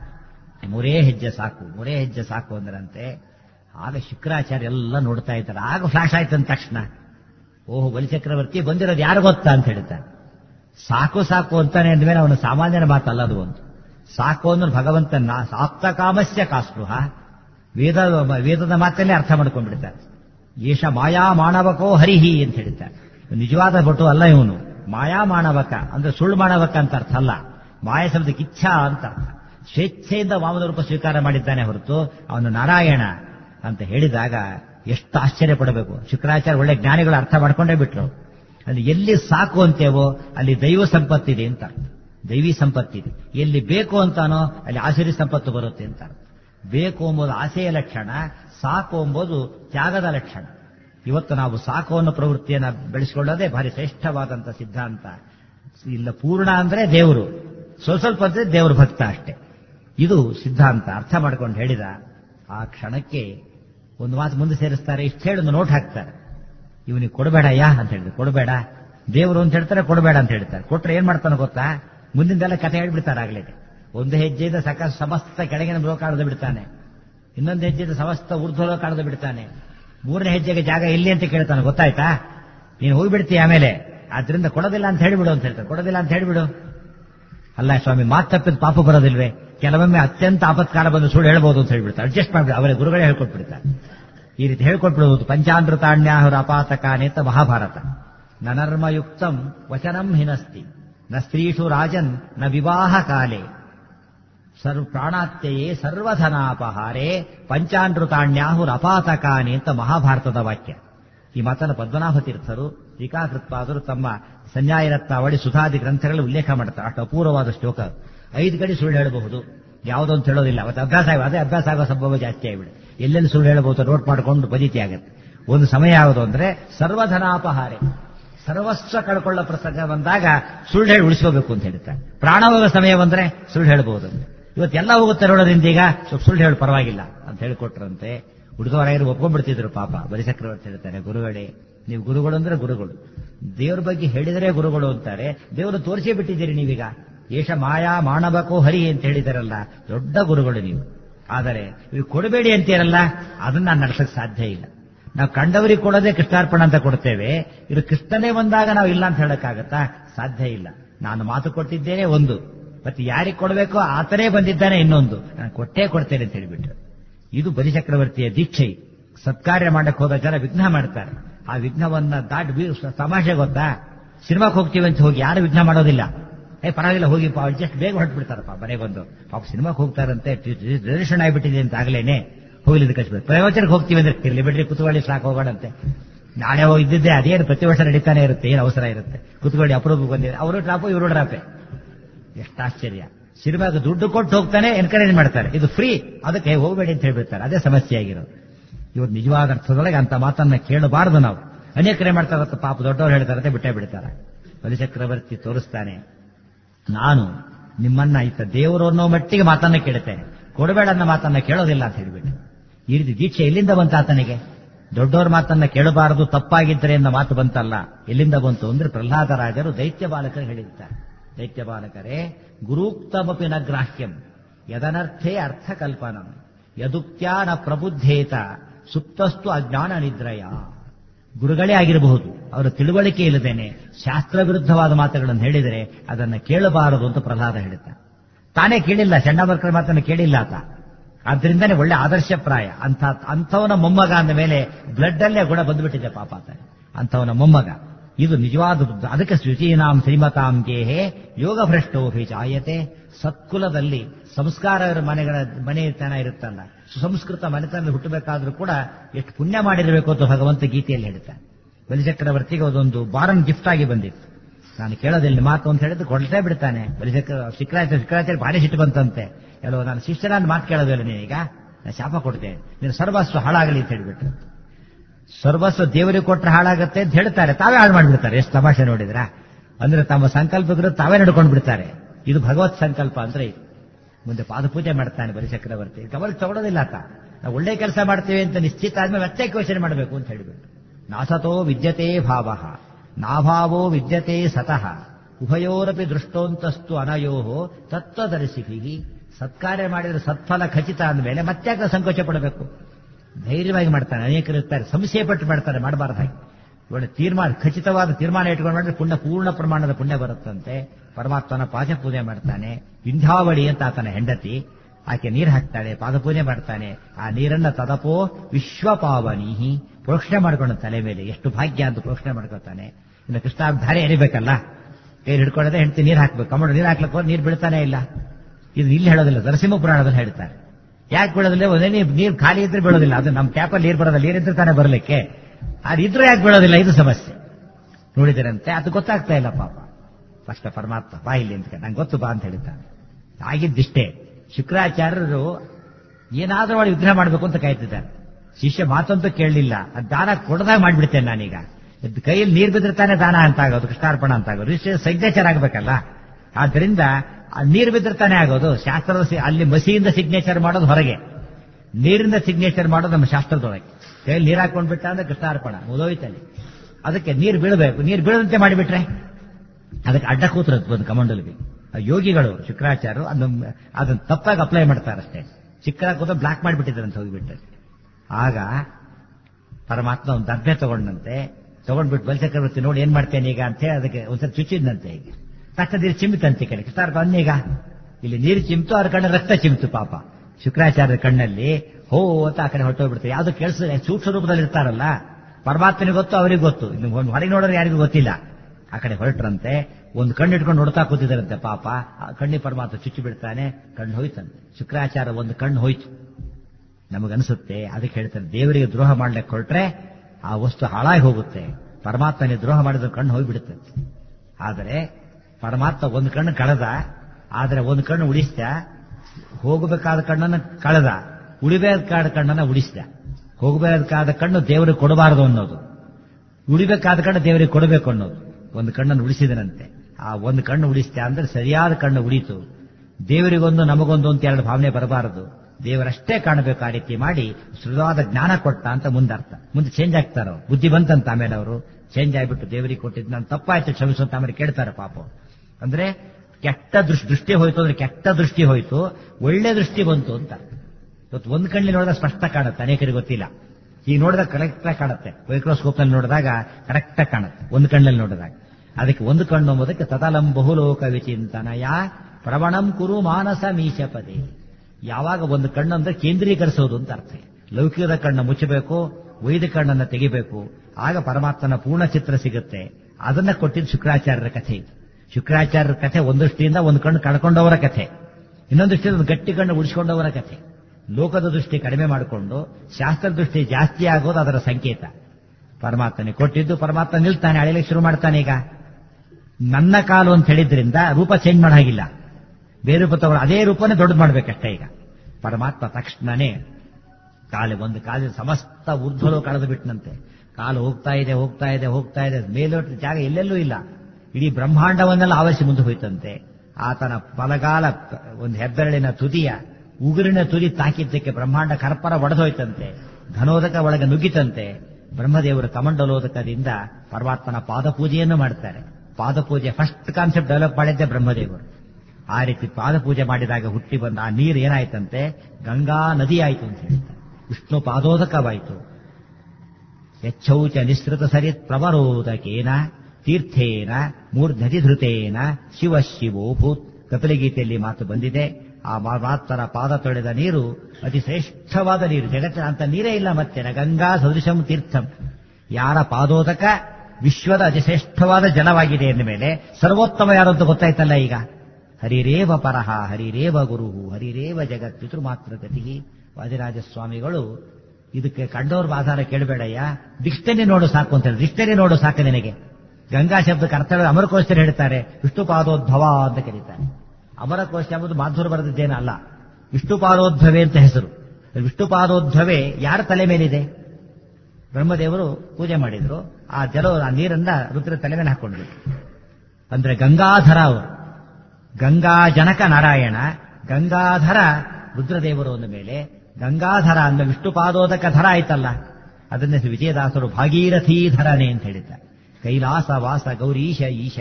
ಮೂರೇ ಹೆಜ್ಜೆ ಸಾಕು ಮೂರೇ ಹೆಜ್ಜೆ ಸಾಕು ಅಂದ್ರಂತೆ ಆಗ ಶುಕ್ರಾಚಾರ್ಯ ಎಲ್ಲ ನೋಡ್ತಾ ಇದ್ದಾರೆ ಆಗ ಫ್ಲಾಶ್ ಆಯ್ತು ಅಂದ ತಕ್ಷಣ ಓಹೋ ಬಲಿಚಕ್ರವರ್ತಿ ಬಂದಿರೋದು ಯಾರು ಗೊತ್ತಾ ಅಂತ ಹೇಳ್ತಾನೆ ಸಾಕು ಸಾಕು ಅಂತಾನೆ ಅಂದ್ಮೇಲೆ ಅವನು ಸಾಮಾನ್ಯನ ಮಾತಲ್ಲ ಅದು ಒಂದು ಸಾಕು ಅಂದ್ರೆ ಭಗವಂತನ ಸಾಪ್ತ ಕಾಮಸ್ಯ ಕಾಸ್ಪೃಹ ವೇದ ವೇದದ ಮಾತನ್ನೇ ಅರ್ಥ ಮಾಡ್ಕೊಂಡ್ಬಿಡ್ತಾರೆ ಏಷ ಮಾಯಾ ಮಾನವಕೋ ಹರಿಹಿ ಅಂತ ಹೇಳ್ತಾರೆ ನಿಜವಾದ ಭಟು ಅಲ್ಲ ಇವನು ಮಾಯಾ ಮಾನವಕ ಅಂದ್ರೆ ಸುಳ್ಳು ಮಾನವಕ ಅಂತ ಅರ್ಥ ಅಲ್ಲ ಮಾಯ ಶಬ್ದಕ್ಕೆ ಇಚ್ಛಾ ಅಂತ ಅರ್ಥ ಸ್ವೇಚ್ಛೆಯಿಂದ ವಾಮನ ರೂಪ ಸ್ವೀಕಾರ ಮಾಡಿದ್ದಾನೆ ಹೊರತು ಅವನು ನಾರಾಯಣ ಅಂತ ಹೇಳಿದಾಗ ಎಷ್ಟು ಆಶ್ಚರ್ಯ ಪಡಬೇಕು ಶುಕ್ರಾಚಾರ್ಯ ಒಳ್ಳೆ ಜ್ಞಾನಿಗಳು ಅರ್ಥ ಮಾಡ್ಕೊಂಡೇ ಬಿಟ್ರು ಅಲ್ಲಿ ಎಲ್ಲಿ ಸಾಕು ಅಂತೇವೋ ಅಲ್ಲಿ ದೈವ ಸಂಪತ್ತಿದೆ ಅಂತ ಅರ್ಥ. ದೈವಿ ಸಂಪತ್ತಿದೆ ಎಲ್ಲಿ ಬೇಕು ಅಂತಾನೋ ಅಲ್ಲಿ ಆಸುರಿ ಸಂಪತ್ತು ಬರುತ್ತೆ ಅಂತ ಅರ್ಥ. ಬೇಕು ಎಂಬುದು ಆಸೆಯ ಲಕ್ಷಣ ಸಾಕು ಎಂಬುದು ತ್ಯಾಗದ ಲಕ್ಷಣ ಇವತ್ತು ನಾವು ಸಾಕು ಅನ್ನೋ ಪ್ರವೃತ್ತಿಯನ್ನ ಬೆಳೆಸಿಕೊಳ್ಳೋದೇ ಭಾರಿ ಶ್ರೇಷ್ಠವಾದಂತ ಸಿದ್ಧಾಂತ ಇಲ್ಲ ಪೂರ್ಣ ಅಂದ್ರೆ ದೇವರು ಸ್ವಲ್ಪ ಸ್ವಲ್ಪ ಅಂದ್ರೆ ದೇವರ ಭಕ್ತ ಅಷ್ಟೇ ಇದು ಸಿದ್ಧಾಂತ ಅರ್ಥ ಮಾಡ್ಕೊಂಡು ಹೇಳಿದ ಆ ಕ್ಷಣಕ್ಕೆ ಒಂದು ಮಾತು ಮುಂದೆ ಸೇರಿಸ್ತಾರೆ ಇಷ್ಟು ಹೇಳಿ ಒಂದು ನೋಟ್ ಹಾಕ್ತಾರೆ ಇವನಿಗೆ ಕೊಡಬೇಡ ಯಾ ಅಂತ ಹೇಳಿದ್ರು ಕೊಡಬೇಡ ದೇವರು ಅಂತ ಹೇಳ್ತಾರೆ ಕೊಡಬೇಡ ಅಂತ ಹೇಳ್ತಾರೆ ಕೊಟ್ರೆ ಏನ್ ಮಾಡ್ತಾನೆ ಗೊತ್ತಾ ಮುಂದಿಂದೆಲ್ಲ ಕಥೆ ಹೇಳ್ಬಿಡ್ತಾರೆ ಆಗ್ಲೇ ಒಂದು ಹೆಜ್ಜೆಯಿಂದ ಸಕ ಸಮಸ್ತ ಕೆಳಗಿನ ಲೋಕ ಆಡದು ಬಿಡ್ತಾನೆ ಇನ್ನೊಂದು ಹೆಜ್ಜೆಯಿಂದ ಸಮಸ್ತ ಊರ್ಧ್ವಲೋಕ ಆಡದು ಬಿಡ್ತಾನೆ ಮೂರನೇ ಹೆಜ್ಜೆಗೆ ಜಾಗ ಎಲ್ಲಿ ಅಂತ ಕೇಳ್ತಾನೆ ಗೊತ್ತಾಯ್ತಾ ನೀನು ಹೋಗ್ಬಿಡ್ತೀಯ ಆಮೇಲೆ ಆದ್ರಿಂದ ಕೊಡೋದಿಲ್ಲ ಅಂತ ಹೇಳಿಬಿಡು ಅಂತ ಹೇಳ್ತಾರೆ ಕೊಡೋದಿಲ್ಲ ಅಂತ ಹೇಳಿಬಿಡು ಅಲ್ಲ ಸ್ವಾಮಿ ಮಾತು ತಪ್ಪಿದ ಪಾಪ ಬರೋದಿಲ್ವೇ ಕೆಲವೊಮ್ಮೆ ಅತ್ಯಂತ ಆಪತ್ಕಾಲ ಬಂದು ಸುಳ್ಳು ಹೇಳ್ಬೋದು ಅಂತ ಹೇಳ್ಬಿಡ್ತಾರೆ ಅಡ್ಜಸ್ಟ್ ಮಾಡ್ಬಿಡಿ ಅವರೇ ಗುರುಗಳೇ ಹೇಳ್ಕೊಟ್ಬಿಡ್ತಾರೆ ಈ ರೀತಿ ಹೇಳ್ಕೊಟ್ಬಿಡುವುದು ಪಂಚಾಮೃತಾಣ್ಯಾಹುರ ಅಪಾತಕಾನೇತ ಮಹಾಭಾರತ ನನರ್ಮಯುಕ್ತಂ ವಚನಂ ಹಿನಸ್ತಿ ನ ಸ್ತ್ರೀಷು ರಾಜನ್ ನ ವಿವಾಹ ಕಾಲೇ ಸರ್ವ ಪ್ರಾಣಾತ್ಯಯೇ ಸರ್ವಧನಾಪಹಾರೇ ಪಂಚಾನೃತಾಣ್ಯಾಹುರ ಅಪಾತಕಾನಿ ಅಂತ ಮಹಾಭಾರತದ ವಾಕ್ಯ ಈ ಮಾತನ್ನು ಪದ್ಮನಾಭ ತೀರ್ಥರು ಟೀಕಾಕೃತ್ಪಾದರು ತಮ್ಮ ಸಂನ್ಯಾಯ ರತ್ನಾವಳಿ ಸುಧಾದಿ ಗ್ರಂಥಗಳಲ್ಲಿ ಉಲ್ಲೇಖ ಮಾಡ್ತಾರೆ ಅಷ್ಟು ಅಪೂರ್ವವಾದ ಶ್ಲೋಕ ಐದು ಕಡೆ ಸುಳ್ಳು ಹೇಳಬಹುದು ಯಾವುದೋ ಅಂತ ಹೇಳೋದಿಲ್ಲ ಅವತ್ತು ಅಭ್ಯಾಸ ಆಗ ಅದೇ ಅಭ್ಯಾಸ ಆಗೋ ಸಂಭವ ಜಾಸ್ತಿ ಆಗಿಬಿಡುತ್ತೆ ಎಲ್ಲೆಲ್ಲಿ ಸುಳ್ಳು ಹೇಳಬಹುದು ನೋಟ್ ಮಾಡಿಕೊಂಡು ಬದಿತಿ ಆಗುತ್ತೆ ಒಂದು ಸಮಯ ಯಾವುದು ಅಂದ್ರೆ ಸರ್ವಧನಾಪಹಾರೆ ಸರ್ವಸ್ವ ಕಳ್ಕೊಳ್ಳೋ ಪ್ರಸಂಗ ಬಂದಾಗ ಸುಳ್ಳು ಹೇಳಿ ಉಳಿಸ್ಕೋಬೇಕು ಅಂತ ಹೇಳ್ತಾರೆ ಪ್ರಾಣ ಹೋಗೋ ಸಮಯ ಬಂದ್ರೆ ಸುಳ್ಳು ಹೇಳ್ಬೋದು ಇವತ್ತೆಲ್ಲ ಹೋಗುತ್ತೆ ನೋಡೋದ್ರಿಂದ ಈಗ ಸ್ವಲ್ಪ ಸುಳ್ಳು ಹೇಳಿ ಪರವಾಗಿಲ್ಲ ಅಂತ ಹೇಳಿಕೊಟ್ರಂತೆ ಹುಡುಗವರಾಗಿರು ಒಪ್ಕೊಂಡ್ಬಿಡ್ತಿದ್ರು ಪಾಪ ಬಲಿಚಕ್ರವರ್ತಿ ಹೇಳ್ತಾರೆ ಗುರುಗಳೇ ನೀವು ಗುರುಗಳು ಅಂದ್ರೆ ಗುರುಗಳು ದೇವ್ರ ಬಗ್ಗೆ ಹೇಳಿದರೆ ಗುರುಗಳು ಅಂತಾರೆ ದೇವರು ತೋರಿಸೇ ಬಿಟ್ಟಿದ್ದೀರಿ ನೀವೀಗ ಏಷ ಮಾಯಾ ಮಾನವಕೋ ಹರಿ ಅಂತ ಹೇಳಿದಾರಲ್ಲ ದೊಡ್ಡ ಗುರುಗಳು ನೀವು ಆದರೆ ಇವು ಕೊಡಬೇಡಿ ಅಂತೀರಲ್ಲ ಅದನ್ನ ನಾನು ನಡೆಸಕ್ ಸಾಧ್ಯ ಇಲ್ಲ ನಾವು ಕಂಡವರಿಗೆ ಕೊಡೋದೇ ಕೃಷ್ಣಾರ್ಪಣ ಅಂತ ಕೊಡ್ತೇವೆ ಇದು ಕೃಷ್ಣನೇ ಬಂದಾಗ ನಾವು ಇಲ್ಲ ಅಂತ ಹೇಳಕ್ಕಾಗತ್ತಾ ಸಾಧ್ಯ ಇಲ್ಲ ನಾನು ಮಾತು ಕೊಟ್ಟಿದ್ದೇನೆ ಒಂದು ಮತ್ತೆ ಯಾರಿಗೆ ಕೊಡಬೇಕೋ ಆತನೇ ಬಂದಿದ್ದಾನೆ ಇನ್ನೊಂದು ನಾನು ಕೊಟ್ಟೇ ಕೊಡ್ತೇನೆ ಅಂತ ಹೇಳಿಬಿಟ್ರು ಇದು ಬಲಿಚಕ್ರವರ್ತಿಯ ದೀಕ್ಷೆ ಸತ್ಕಾರ್ಯ ಮಾಡಕ್ ಹೋದ ಜನ ವಿಘ್ನ ಮಾಡ್ತಾರೆ ಆ ವಿಘ್ನವನ್ನ ದಾಟಿ ಬೀ ತಮಾಷೆ ಗೊತ್ತಾ ಸಿನಿಮಾಕ್ಕೆ ಹೋಗ್ತೀವಿ ಅಂತ ಹೋಗಿ ಯಾರು ವಿಘ್ನ ಮಾಡೋದಿಲ್ಲ ಏ ಪರವಾಗಿಲ್ಲ ಹೋಗಿ ಜಸ್ಟ್ ಬೇಗ ಹೊರಟ್ಬಿಡ್ತಾರಪ್ಪ ಮನೆ ಬಂದು ಪಾಪ ಸಿನಿಮಾಕ್ಕೆ ಹೋಗ್ತಾರಂತೆ ರಿಲೇಷನ್ ಆಗಿಬಿಟ್ಟಿದೆ ಅಂತ ಆಗ್ಲೇನೆ ಹೋಗ್ಲಿದ್ದು ಕಚ್ಬೇಕು ಪ್ರಯೋಜನಕ್ಕೆ ಹೋಗ್ತೀವಿ ಅಂದ್ರೆ ಇರ್ಲಿ ಬಿಡ್ರಿ ಕುತ್ಕೊಳ್ಳಿ ಸಾಕು ಹೋಗೋಣಂತೆ ನಾಳೆ ಹೋಗಿದ್ದಿದ್ದೆ ಅದೇನು ಪ್ರತಿ ವರ್ಷ ನಡೀತಾನೆ ಇರುತ್ತೆ ಏನು ಅವಸರ ಇರುತ್ತೆ ಕುತ್ಕೊಳ್ಳಿ ಅಪರೂಪಕ್ಕೆ ಬಂದಿದೆ ಅವರು ಡ್ರಾಪು ಇವರು ಡ್ರಾಪೆ ಎಷ್ಟು ಆಶ್ಚರ್ಯ ಸಿನಿಮಾಗೆ ದುಡ್ಡು ಕೊಟ್ಟು ಹೋಗ್ತಾನೆ ಎನ್ಕರೇಜ್ ಮಾಡ್ತಾರೆ ಇದು ಫ್ರೀ ಅದಕ್ಕೆ ಹೋಗಬೇಡಿ ಅಂತ ಹೇಳ್ಬಿಡ್ತಾರೆ ಅದೇ ಸಮಸ್ಯೆ ಆಗಿರೋದು ಇವತ್ತು ನಿಜವಾದ ಅರ್ಥದೊಳಗೆ ಅಂತ ಮಾತನ್ನ ಕೇಳಬಾರದು ನಾವು ಅನೇಕರೇ ಮಾಡ್ತಾರತ್ತ ಪಾಪ ದೊಡ್ಡವರು ಹೇಳ್ತಾರಂತೆ ಬಿಟ್ಟೇ ಬಿಡ್ತಾರೆ ಬಲಿಚಕ್ರವರ್ತಿ ತೋರಿಸ್ತಾನೆ ನಾನು ನಿಮ್ಮನ್ನ ಇತ್ತ ದೇವರು ಅನ್ನೋ ಮಟ್ಟಿಗೆ ಮಾತನ್ನ ಕೇಳುತ್ತೇನೆ ಕೊಡಬೇಡ ಅನ್ನೋ ಮಾತನ್ನ ಕೇಳೋದಿಲ್ಲ ಅಂತ ಹೇಳಿಬಿಟ್ಟು ಈ ರೀತಿ ದೀಕ್ಷೆ ಎಲ್ಲಿಂದ ಬಂತ ಆತನಿಗೆ ದೊಡ್ಡವರ ಮಾತನ್ನ ಕೇಳಬಾರದು ತಪ್ಪಾಗಿದ್ದರೆ ಎನ್ನ ಮಾತು ಬಂತಲ್ಲ ಎಲ್ಲಿಂದ ಬಂತು ಅಂದ್ರೆ ಪ್ರಹ್ಲಾದರಾಜರು ದೈತ್ಯ ಬಾಲಕರು ಹೇಳಿದ್ದಾರೆ ದೈತ್ಯ ಬಾಲಕರೇ ಗುರೂಕ್ತಮಪಿ ನ ಗ್ರಾಹ್ಯಂ ಯದನರ್ಥೇ ಅರ್ಥಕಲ್ಪನಂ ಯದುಕ್ತ್ಯಾ ನ ಪ್ರಬುದ್ಧೇತ ಸುಪ್ತಸ್ತು ಅಜ್ಞಾನ ನಿದ್ರಯ ಗುರುಗಳೇ ಆಗಿರಬಹುದು ಅವರ ತಿಳುವಳಿಕೆ ಇಲ್ಲದೇನೆ ಶಾಸ್ತ್ರ ವಿರುದ್ಧವಾದ ಮಾತುಗಳನ್ನು ಹೇಳಿದರೆ ಅದನ್ನು ಕೇಳಬಾರದು ಅಂತ ಪ್ರಹ್ಲಾದ ಹೇಳುತ್ತಾ ತಾನೇ ಕೇಳಿಲ್ಲ ಚಂಡಾಮರ್ಕರ ಮಾತನ್ನು ಕೇಳಿಲ್ಲ ಆತ ಆದ್ರಿಂದನೇ ಒಳ್ಳೆ ಆದರ್ಶಪ್ರಾಯ ಅಂತ ಅಂಥವನ ಮೊಮ್ಮಗ ಅಂದ ಮೇಲೆ ಬ್ಲಡ್ ಅಲ್ಲೇ ಗುಣ ಬಂದ್ಬಿಟ್ಟಿದೆ ಪಾಪ ಆತ ಅಂಥವನ ಮೊಮ್ಮಗ ಇದು ನಿಜವಾದದ್ದು ಅದಕ್ಕೆ ಶುಚೀನಾಂ ಶ್ರೀಮತಾಂ ಗೇಹೆ ಯೋಗ ಭ್ರಷ್ಟೋಭಿ ಜಾಯತೆ ಸತ್ಕುಲದಲ್ಲಿ ಸಂಸ್ಕಾರ ಮನೆಗಳ ಮನೆತನ ಇರುತ್ತಲ್ಲ ಸುಸಂಸ್ಕೃತ ಮನೆತನದಲ್ಲಿ ಹುಟ್ಟಬೇಕಾದ್ರೂ ಕೂಡ ಎಷ್ಟು ಪುಣ್ಯ ಮಾಡಿರಬೇಕು ಅಂತ ಭಗವಂತ ಗೀತೆಯಲ್ಲಿ ಹೇಳ್ತಾನೆ ಬಲಿಚಕ್ರವರ್ತಿಗೆ ಅದೊಂದು ಬಾರನ್ ಗಿಫ್ಟ್ ಆಗಿ ಬಂದಿತ್ತು ನಾನು ಕೇಳೋದಿಲ್ಲ ಮಾತು ಅಂತ ಹೇಳಿದ್ರೆ ಕೊಡ್ತೇ ಬಿಡ್ತಾನೆ ಬಲಿಚಕ್ರ ಶಿಖರಾಚಾರ್ಯ ಶಿಖರಾಚಾರ್ಯ ಭಾರಿ ಸಿಟ್ಟು ಬಂತಂತೆ ಎಲ್ಲೋ ನಾನು ಶಿಷ್ಯನಾದ ಮಾತು ಕೇಳೋದಿಲ್ಲ ನೀನೀಗ ನಾನು ಶಾಪ ಕೊಡ್ತೇನೆ ನೀನು ಸರ್ವಸ್ವ ಹಾಳಾಗಲಿ ಅಂತ ಹೇಳಿಬಿಟ್ರು ಸರ್ವಸ್ವ ದೇವರಿಗೆ ಕೊಟ್ಟರೆ ಹಾಳಾಗತ್ತೆ ಅಂತ ಹೇಳ್ತಾರೆ ತಾವೇ ಹಾಳು ಮಾಡಿಬಿಡ್ತಾರೆ ಎಷ್ಟು ತಮಾಷೆ ನೋಡಿದ್ರ ಅಂದ್ರೆ ತಮ್ಮ ಸಂಕಲ್ಪಗಳು ತಾವೇ ನಡ್ಕೊಂಡು ಬಿಡ್ತಾರೆ ಇದು ಭಗವತ್ ಸಂಕಲ್ಪ ಅಂದ್ರೆ ಇದು ಮುಂದೆ ಪಾದಪೂಜೆ ಮಾಡ್ತಾನೆ ಬಲಿಚಕ್ರವರ್ತಿ ಗಮನಕ್ಕೆ ತಗೊಳ್ಳೋದಿಲ್ಲ ಆತ ನಾವು ಒಳ್ಳೆ ಕೆಲಸ ಮಾಡ್ತೇವೆ ಅಂತ ನಿಶ್ಚಿತ ಆದ್ಮೇಲೆ ಮತ್ತೆ ಯೋಚನೆ ಮಾಡಬೇಕು ಅಂತ ಹೇಳಿಬಿಟ್ಟು ನಾಸತೋ ವಿದ್ಯತೆ ಭಾವ ನಾಭಾವೋ ವಿದ್ಯತೆ ಸತಃ ಉಭಯೋರಪಿ ದೃಷ್ಟೋಂತಸ್ತು ಅನಯೋ ತತ್ವದರ್ಶಿಭಿ ಸತ್ಕಾರ್ಯ ಮಾಡಿದ್ರೆ ಸತ್ಫಲ ಖಚಿತ ಅಂದಮೇಲೆ ಮತ್ತೆ ಸಂಕೋಚ ಪಡಬೇಕು ಧೈರ್ಯವಾಗಿ ಮಾಡ್ತಾನೆ ಅನೇಕರು ಇರ್ತಾರೆ ಸಂಶಯ ಪಟ್ಟು ಮಾಡ್ತಾರೆ ಮಾಡಬಾರ್ದು ಹಾಗೆ ಒಳ್ಳೆ ತೀರ್ಮಾನ ಖಚಿತವಾದ ತೀರ್ಮಾನ ಇಟ್ಕೊಂಡು ಮಾಡಿದ್ರೆ ಪುಣ್ಯ ಪೂರ್ಣ ಪ್ರಮಾಣದ ಪುಣ್ಯ ಬರುತ್ತಂತೆ ಪರಮಾತ್ಮನ ಪಾದಪೂಜೆ ಮಾಡ್ತಾನೆ ವಿಂಧ್ಯಾವಳಿ ಅಂತ ಆತನ ಹೆಂಡತಿ ಆಕೆ ನೀರು ಹಾಕ್ತಾಳೆ ಪಾದಪೂಜೆ ಮಾಡ್ತಾನೆ ಆ ನೀರನ್ನ ತದಪೋ ವಿಶ್ವಪಾವನಿ ಪ್ರೋಕ್ಷಣೆ ಮಾಡ್ಕೊಂಡು ತಲೆ ಮೇಲೆ ಎಷ್ಟು ಭಾಗ್ಯ ಅಂತ ಪ್ರೋಕ್ಷಣೆ ಮಾಡ್ಕೊತಾನೆ ಇನ್ನು ಕೃಷ್ಣ ಧಾರೆ ಎರಿಬೇಕಲ್ಲ ಕೈ ಹಿಡ್ಕೊಳ್ಳದೆ ಹೆಂಡತಿ ನೀರು ಹಾಕ್ಬೇಕು ಕಮಂಡು ನೀರು ಹಾಕ್ಲಿಕ್ಕೆ ಹೋದ್ರೆ ನೀರು ಬೀಳ್ತಾನೆ ಇಲ್ಲ ಇದು ಇಲ್ಲಿ ಹೇಳೋದಿಲ್ಲ ನರಸಿಂಹ ಪುರಾಣದಲ್ಲಿ ಹೇಳ್ತಾರೆ ಯಾಕೆ ಬೀಳೋದಿಲ್ಲ ಒಂದೇ ನೀರು ನೀರು ಖಾಲಿ ಇದ್ರೆ ಬೀಳೋದಿಲ್ಲ ಅದು ನಮ್ಮ ಟ್ಯಾಪಲ್ಲಿ ನೀರು ಬರೋದಿಲ್ಲ ನೀರಿದ್ರೆ ತಾನೇ ಬರಲಿಕ್ಕೆ ಅದು ಇದ್ರೂ ಯಾಕೆ ಬೀಳೋದಿಲ್ಲ ಇದು ಸಮಸ್ಯೆ ನೋಡಿದಿರಂತೆ ಅದು ಗೊತ್ತಾಗ್ತಾ ಇಲ್ಲ ಪಾಪ ಫಸ್ಟ್ ಪರಮಾತ್ಮ ಬಾ ಇಲ್ಲಿ ಅಂತ ನಂಗೆ ಗೊತ್ತು ಬಾ ಅಂತ ಹೇಳಿದ್ದಾನೆ ಆಗಿದ್ದಿಷ್ಟೇ ಶುಕ್ರಾಚಾರ್ಯರು ಏನಾದ್ರೂ ಅವಳು ವಿಗ್ರಹ ಮಾಡಬೇಕು ಅಂತ ಕಾಯ್ತಿದ್ದಾರೆ ಶಿಷ್ಯ ಮಾತಂತೂ ಕೇಳಲಿಲ್ಲ ಅದು ದಾನ ಕೊಡದಾಗ ಮಾಡ್ಬಿಡ್ತೇನೆ ನಾನೀಗ ಇದ್ ಕೈಯಲ್ಲಿ ನೀರು ಬಿದ್ರೆ ತಾನೇ ದಾನ ಅಂತ ಆಗೋದು ಕೃಷ್ಣಾರ್ಪಣ ಅಂತ ಆಗೋದು ರಿಜಿಸ್ಟರ್ ಸಿಗ್ನೇಚರ್ ಆಗಬೇಕಲ್ಲ ಆದ್ರಿಂದ ಆ ನೀರು ಬಿದ್ರೆ ತಾನೇ ಆಗೋದು ಶಾಸ್ತ್ರದ ಸಿ- ಅಲ್ಲಿ ಮಸಿಯಿಂದ ಸಿಗ್ನೇಚರ್ ಮಾಡೋದು ಹೊರಗೆ ನೀರಿಂದ ಸಿಗ್ನೇಚರ್ ಮಾಡೋದು ನಮ್ಮ ಶಾಸ್ತ್ರದೊಳಗೆ ಕೈಯಲ್ಲಿ ನೀರು ಹಾಕೊಂಡ್ಬಿಟ್ಟ ಅಂದ್ರೆ ಕೃಷ್ಣಾರ್ಪಣ ಮುದೋಯ್ತಲ್ಲಿ ಅದಕ್ಕೆ ನೀರು ಬೀಳಬೇಕು ನೀರು ಬೀಳದಂತೆ ಮಾಡಿಬಿಟ್ರೆ ಅದಕ್ಕೆ ಅಡ್ಡ ಕೂತ್ರದ್ದು ಬಂದು ಕಮಂಡಲಿಗೆ ಆ ಯೋಗಿಗಳು ಶುಕ್ರಾಚಾರ್ಯರು ಅದನ್ನ ಅದನ್ನ ತಪ್ಪಾಗಿ ಅಪ್ಲೈ ಮಾಡ್ತಾರಷ್ಟೇ ಚಿಕ್ಕ ಕೂತ ಬ್ಲಾಕ್ ಮಾಡಿಬಿಟ್ಟಿದ್ದಾರೆ ಅಂತ ಹೋಗಿಬಿಟ್ಟು ಆಗ ಪರಮಾತ್ಮ ಒಂದು ದರ್ಭೆ ತಗೊಂಡಂತೆ ತಗೊಂಡ್ಬಿಟ್ಟು ಬಲಚಕ್ರವರ್ತಿ ನೋಡಿ ಏನ್ ಮಾಡ್ತೇನೆ ಈಗ ಅಂತ ಹೇಳಿ ಅದಕ್ಕೆ ಒಂದ್ಸರಿ ಚುಚ್ಚಿದ್ನಂತೆ ಈಗ ತಕ್ಕ ನೀರು ಚಿಮ್ಮಿತಂತೆ ಕಡೆ ಕೃಷ್ಣಾರ್ಪ ಅನ್ನೀಗ ಇಲ್ಲಿ ನೀರು ಚಿಮ್ತು ಅವ್ರ ಕಣ್ಣ ರಕ್ತ ಚಿಮ್ತು ಪಾಪ ಶುಕ್ರಾಚಾರ್ಯರ ಕಣ್ಣಲ್ಲಿ ಹೋ ಅಂತ ಆ ಕಡೆ ಹೊರಟೋಗ್ಬಿಡ್ತಾರೆ ಯಾವ್ದು ಕೆಲಸ ಸೂಕ್ಷ್ಮ ರೂಪದಲ್ಲಿ ಇರ್ತಾರಲ್ಲ ಪರಮಾತ್ಮನಿಗೆ ಗೊತ್ತು ಅವರಿಗೆ ಗೊತ್ತು ಇನ್ನು ಹೊರಗೆ ನೋಡೋರು ಯಾರಿಗೂ ಗೊತ್ತಿಲ್ಲ ಆ ಕಡೆ ಹೊರಟ್ರಂತೆ ಒಂದು ಕಣ್ಣು ಇಟ್ಕೊಂಡು ನೋಡ್ತಾ ಕೂತಿದ್ದಾರಂತೆ ಪಾಪ ಆ ಕಣ್ಣಿ ಪರಮಾತ್ಮ ಚುಚ್ಚಿ ಬಿಡ್ತಾನೆ ಕಣ್ಣು ಹೋಯ್ತಂತೆ ಶುಕ್ರಾಚಾರ್ಯ ಒಂದು ಕಣ್ಣು ಹೋಯ್ತು ನಮಗನ್ಸುತ್ತೆ ಅದಕ್ಕೆ ಹೇಳ್ತಾರೆ ದೇವರಿಗೆ ದ್ರೋಹ ಮಾಡ್ಲಿಕ್ಕೆ ಹೊರಟ್ರೆ ಆ ವಸ್ತು ಹಾಳಾಗಿ ಹೋಗುತ್ತೆ ಪರಮಾತ್ಮನಿಗೆ ದ್ರೋಹ ಮಾಡಿದ್ರೆ ಕಣ್ಣು ಹೋಗ್ಬಿಡುತ್ತೆ ಆದರೆ ಪರಮಾತ್ಮ ಒಂದು ಕಣ್ಣು ಕಳೆದ ಆದರೆ ಒಂದು ಕಣ್ಣು ಉಳಿಸ್ದ ಹೋಗಬೇಕಾದ ಕಣ್ಣನ್ನು ಕಳೆದ ಉಳಿಬೇಕಾದ ಕಣ್ಣನ್ನ ಉಳಿಸ್ದ ಹೋಗಬೇಕಾದ ಕಣ್ಣು ದೇವರಿಗೆ ಕೊಡಬಾರದು ಅನ್ನೋದು ಉಳಿಬೇಕಾದ ಕಣ್ಣು ದೇವರಿಗೆ ಕೊಡಬೇಕು ಅನ್ನೋದು ಒಂದು ಕಣ್ಣನ್ನು ಉಳಿಸಿದನಂತೆ ಆ ಒಂದು ಕಣ್ಣು ಉಳಿಸ್ತ ಅಂದ್ರೆ ಸರಿಯಾದ ಕಣ್ಣು ಉಳಿತು ದೇವರಿಗೊಂದು ನಮಗೊಂದು ಅಂತ ಎರಡು ಭಾವನೆ ಬರಬಾರದು ದೇವರಷ್ಟೇ ಕಾಣಬೇಕು ಆ ರೀತಿ ಮಾಡಿ ಸೃಜವಾದ ಜ್ಞಾನ ಕೊಟ್ಟ ಅಂತ ಮುಂದರ್ಥ ಮುಂದೆ ಚೇಂಜ್ ಆಗ್ತಾರೋ ಬುದ್ಧಿ ಬಂತಂತ ಆಮೇಲೆ ಅವರು ಚೇಂಜ್ ಆಗಿಬಿಟ್ಟು ದೇವರಿಗೆ ಕೊಟ್ಟಿದ್ದು ನಾನು ತಪ್ಪಾಯ್ತು ಕ್ಷಮಿಸು ಅಂತ ಆಮೇಲೆ ಕೇಳ್ತಾರೆ ಪಾಪ ಅಂದ್ರೆ ಕೆಟ್ಟ ದೃಷ್ಟಿ ದೃಷ್ಟಿ ಹೋಯ್ತು ಅಂದ್ರೆ ಕೆಟ್ಟ ದೃಷ್ಟಿ ಹೋಯ್ತು ಒಳ್ಳೆ ದೃಷ್ಟಿ ಬಂತು ಅಂತ ಇವತ್ತು ಒಂದು ಕಣ್ಣಲ್ಲಿ ನೋಡಿದಾಗ ಸ್ಪಷ್ಟ ಕಾಣುತ್ತೆ ಅನೇಕರಿಗೆ ಗೊತ್ತಿಲ್ಲ ಈಗ ನೋಡಿದಾಗ ಕರೆಕ್ಟ್ ಆಗಿ ಕಾಣುತ್ತೆ ಮೈಕ್ರೋಸ್ಕೋಪ್ ನಲ್ಲಿ ನೋಡಿದಾಗ ಕರೆಕ್ಟ್ ಆಗಿ ಕಾಣುತ್ತೆ ಒಂದು ಕಣ್ಣಲ್ಲಿ ನೋಡಿದಾಗ ಅದಕ್ಕೆ ಒಂದು ಕಣ್ಣು ಎಂಬುದಕ್ಕೆ ತದಲಂ ಬಹುಲೋಕ ವಿಚಿಂತನಯ ಪ್ರವಣಂ ಕುರು ಮಾನಸ ಮೀಶಪದೆ ಯಾವಾಗ ಒಂದು ಕಣ್ಣು ಅಂದ್ರೆ ಕೇಂದ್ರೀಕರಿಸೋದು ಅಂತ ಅರ್ಥ ಲೌಕಿಕದ ಕಣ್ಣು ಮುಚ್ಚಬೇಕು ವೈದಿಕ ಕಣ್ಣನ್ನು ತೆಗಿಬೇಕು ಆಗ ಪರಮಾತ್ಮನ ಪೂರ್ಣ ಚಿತ್ರ ಸಿಗುತ್ತೆ ಅದನ್ನ ಕೊಟ್ಟಿದ್ದು ಶುಕ್ರಾಚಾರ್ಯರ ಕಥೆ ಇದು ಶುಕ್ರಾಚಾರ್ಯರ ಕಥೆ ಒಂದು ದೃಷ್ಟಿಯಿಂದ ಒಂದು ಕಣ್ಣು ಕಳ್ಕೊಂಡವರ ಕಥೆ ಇನ್ನೊಂದು ದೃಷ್ಟಿಯಿಂದ ಒಂದು ಗಟ್ಟಿ ಕಣ್ಣು ಉಳಿಸಿಕೊಂಡವರ ಕಥೆ ಲೋಕದ ದೃಷ್ಟಿ ಕಡಿಮೆ ಮಾಡಿಕೊಂಡು ಶಾಸ್ತ್ರ ದೃಷ್ಟಿ ಜಾಸ್ತಿ ಆಗೋದು ಅದರ ಸಂಕೇತ ಪರಮಾತ್ಮನಿಗೆ ಕೊಟ್ಟಿದ್ದು ಪರಮಾತ್ಮ ನಿಲ್ತಾನೆ ಅಳಿಲಿಕ್ಕೆ ಶುರು ಮಾಡ್ತಾನೆ ಈಗ ನನ್ನ ಕಾಲು ಅಂತ ಹೇಳಿದ್ರಿಂದ ರೂಪ ಚೇಂಜ್ ಮಾಡೋ ಹಾಗಿಲ್ಲ ಬೇರೆ ರೂಪ ತಗೊಳ್ಳ ಅದೇ ರೂಪನೇ ದೊಡ್ಡದು ಮಾಡ್ಬೇಕಷ್ಟೇ ಈಗ ಪರಮಾತ್ಮ ತಕ್ಷಣನೇ ಕಾಲು ಒಂದು ಕಾಲಿನ ಸಮಸ್ತ ಊರ್ಧ್ವಲೋ ಕಳೆದು ಬಿಟ್ಟನಂತೆ ಕಾಲು ಹೋಗ್ತಾ ಇದೆ ಹೋಗ್ತಾ ಇದೆ ಹೋಗ್ತಾ ಇದೆ ಮೇಲೋಟ ಜಾಗ ಎಲ್ಲೆಲ್ಲೂ ಇಲ್ಲ ಇಡೀ ಬ್ರಹ್ಮಾಂಡವನ್ನೆಲ್ಲ ಆವರಿಸಿ ಮುಂದೆ ಹೋಯ್ತಂತೆ ಆತನ ಬಲಗಾಲ ಒಂದು ಹೆಬ್ಬೆರಳಿನ ತುದಿಯ ಉಗುರಿನ ತುದಿ ತಾಕಿದ್ದಕ್ಕೆ ಬ್ರಹ್ಮಾಂಡ ಕರ್ಪರ ಒಡೆದೋಯ್ತಂತೆ ಘನೋದಕ ಒಳಗೆ ನುಗ್ಗಿತಂತೆ ಬ್ರಹ್ಮದೇವರು ಕಮಂಡಲೋದಕದಿಂದ ಪರಮಾತ್ಮನ ಪಾದಪೂಜೆಯನ್ನು ಮಾಡ್ತಾರೆ ಪಾದಪೂಜೆ ಫಸ್ಟ್ ಕಾನ್ಸೆಪ್ಟ್ ಡೆವಲಪ್ ಮಾಡಿದ್ದೆ ಬ್ರಹ್ಮದೇವರು ಆ ರೀತಿ ಪಾದ ಪೂಜೆ ಮಾಡಿದಾಗ ಹುಟ್ಟಿ ಬಂದ ಆ ನೀರು ಏನಾಯ್ತಂತೆ ಗಂಗಾ ನದಿ ಆಯಿತು ಅಂತ ಹೇಳ್ತಾರೆ ವಿಷ್ಣು ಪಾದೋದಕವಾಯಿತು ಯಚ್ಚೌಚ ನಿಸೃತ ಸರಿತ್ ಪ್ರವರೋದಕೇನ ತೀರ್ಥೇನ ಮೂರ್ಧತಿಧೃತೇನ ಶಿವ ಶಿವೋ ಭೂತ್ ಕಪಿಲಗೀತೆಯಲ್ಲಿ ಮಾತು ಬಂದಿದೆ ಆ ಮಾತರ ಪಾದ ತೊಳೆದ ನೀರು ಅತಿ ಶ್ರೇಷ್ಠವಾದ ನೀರು ಜಗತ್ತಿನ ಅಂತ ನೀರೇ ಇಲ್ಲ ಮತ್ತೆ ನ ಗಂಗಾ ಸದೃಶಂ ತೀರ್ಥಂ ಯಾರ ಪಾದೋದಕ ವಿಶ್ವದ ಅತಿ ಶ್ರೇಷ್ಠವಾದ ಜಲವಾಗಿದೆ ಎಂದ ಮೇಲೆ ಸರ್ವೋತ್ತಮ ಯಾರು ಅಂತ ಗೊತ್ತಾಯ್ತಲ್ಲ ಈಗ ಹರಿರೇವ ಪರಹ ಹರಿರೇವ ಗುರು ಹರಿರೇವ ಜಗತ್ ಪಿತೃಮಾತ್ರ ಗತಿ ವಾದಿರಾಜ ಸ್ವಾಮಿಗಳು ಇದಕ್ಕೆ ಕಂಡೋರ್ ಆಧಾರ ಕೇಳಬೇಡಯ್ಯ ಡಿಕ್ಷನರಿ ನೋಡು ಸಾಕು ಅಂತ ಹೇಳಿ ಡಿಕ್ಷನರಿ ನೋಡು ಸಾಕು ನಿನಗೆ ಗಂಗಾ ಶಬ್ದಕ್ಕೆ ಅರ್ಥ ಅಮರಕೋಶದಲ್ಲಿ ಹೇಳ್ತಾರೆ ವಿಷ್ಣು ಪಾದೋದ್ಭವ ಅಂತ ಕರೀತಾರೆ ಅಮರಕೋಶ ಎಂಬುದು ಮಾಧುರ ಬರೆದಿದ್ದೇನ ಅಲ್ಲ ವಿಷ್ಣು ಪಾದೋದ್ಭವೆ ಅಂತ ಹೆಸರು ವಿಷ್ಣು ಪಾದೋದ್ಭವೆ ಯಾರ ತಲೆ ಮೇಲಿದೆ ಬ್ರಹ್ಮದೇವರು ಪೂಜೆ ಮಾಡಿದ್ರು ಆ ಜಲ ಆ ನೀರನ್ನ ರುದ್ರ ತಲೆ ಮೇಲೆ ಹಾಕೊಂಡ್ರು ಅಂದ್ರೆ ಗಂಗಾಧರ ಅವರು ಗಂಗಾ ಜನಕ ನಾರಾಯಣ ಗಂಗಾಧರ ರುದ್ರದೇವರು ಅಂದ ಮೇಲೆ ಗಂಗಾಧರ ಅಂದ್ರೆ ವಿಷ್ಣು ಪಾದೋದಕ ಧರ ಆಯ್ತಲ್ಲ ಅದನ್ನೇ ವಿಜಯದಾಸರು ಭಾಗೀರಥೀಧರನೇ ಅಂತ ಹೇಳಿದ್ದಾರೆ ಕೈಲಾಸ ವಾಸ ಗೌರೀಶ ಈಶ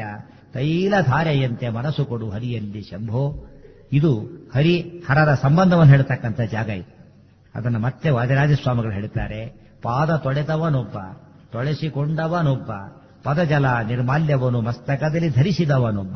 ತೈಲಧಾರೆಯಂತೆ ಮನಸ್ಸು ಕೊಡು ಹರಿಯಲ್ಲಿ ಶಂಭೋ ಇದು ಹರಿ ಹರರ ಸಂಬಂಧವನ್ನು ಹೇಳ್ತಕ್ಕಂಥ ಜಾಗ ಇದು ಅದನ್ನು ಮತ್ತೆ ವಾದಿರಾಜ ಸ್ವಾಮಿಗಳು ಹೇಳ್ತಾರೆ ಪಾದ ತೊಳೆದವನೊಬ್ಬ ತೊಳೆಸಿಕೊಂಡವನೊಬ್ಬ ಪದಜಲ ನಿರ್ಮಾಲ್ಯವನು ಮಸ್ತಕದಲ್ಲಿ ಧರಿಸಿದವನೊಬ್ಬ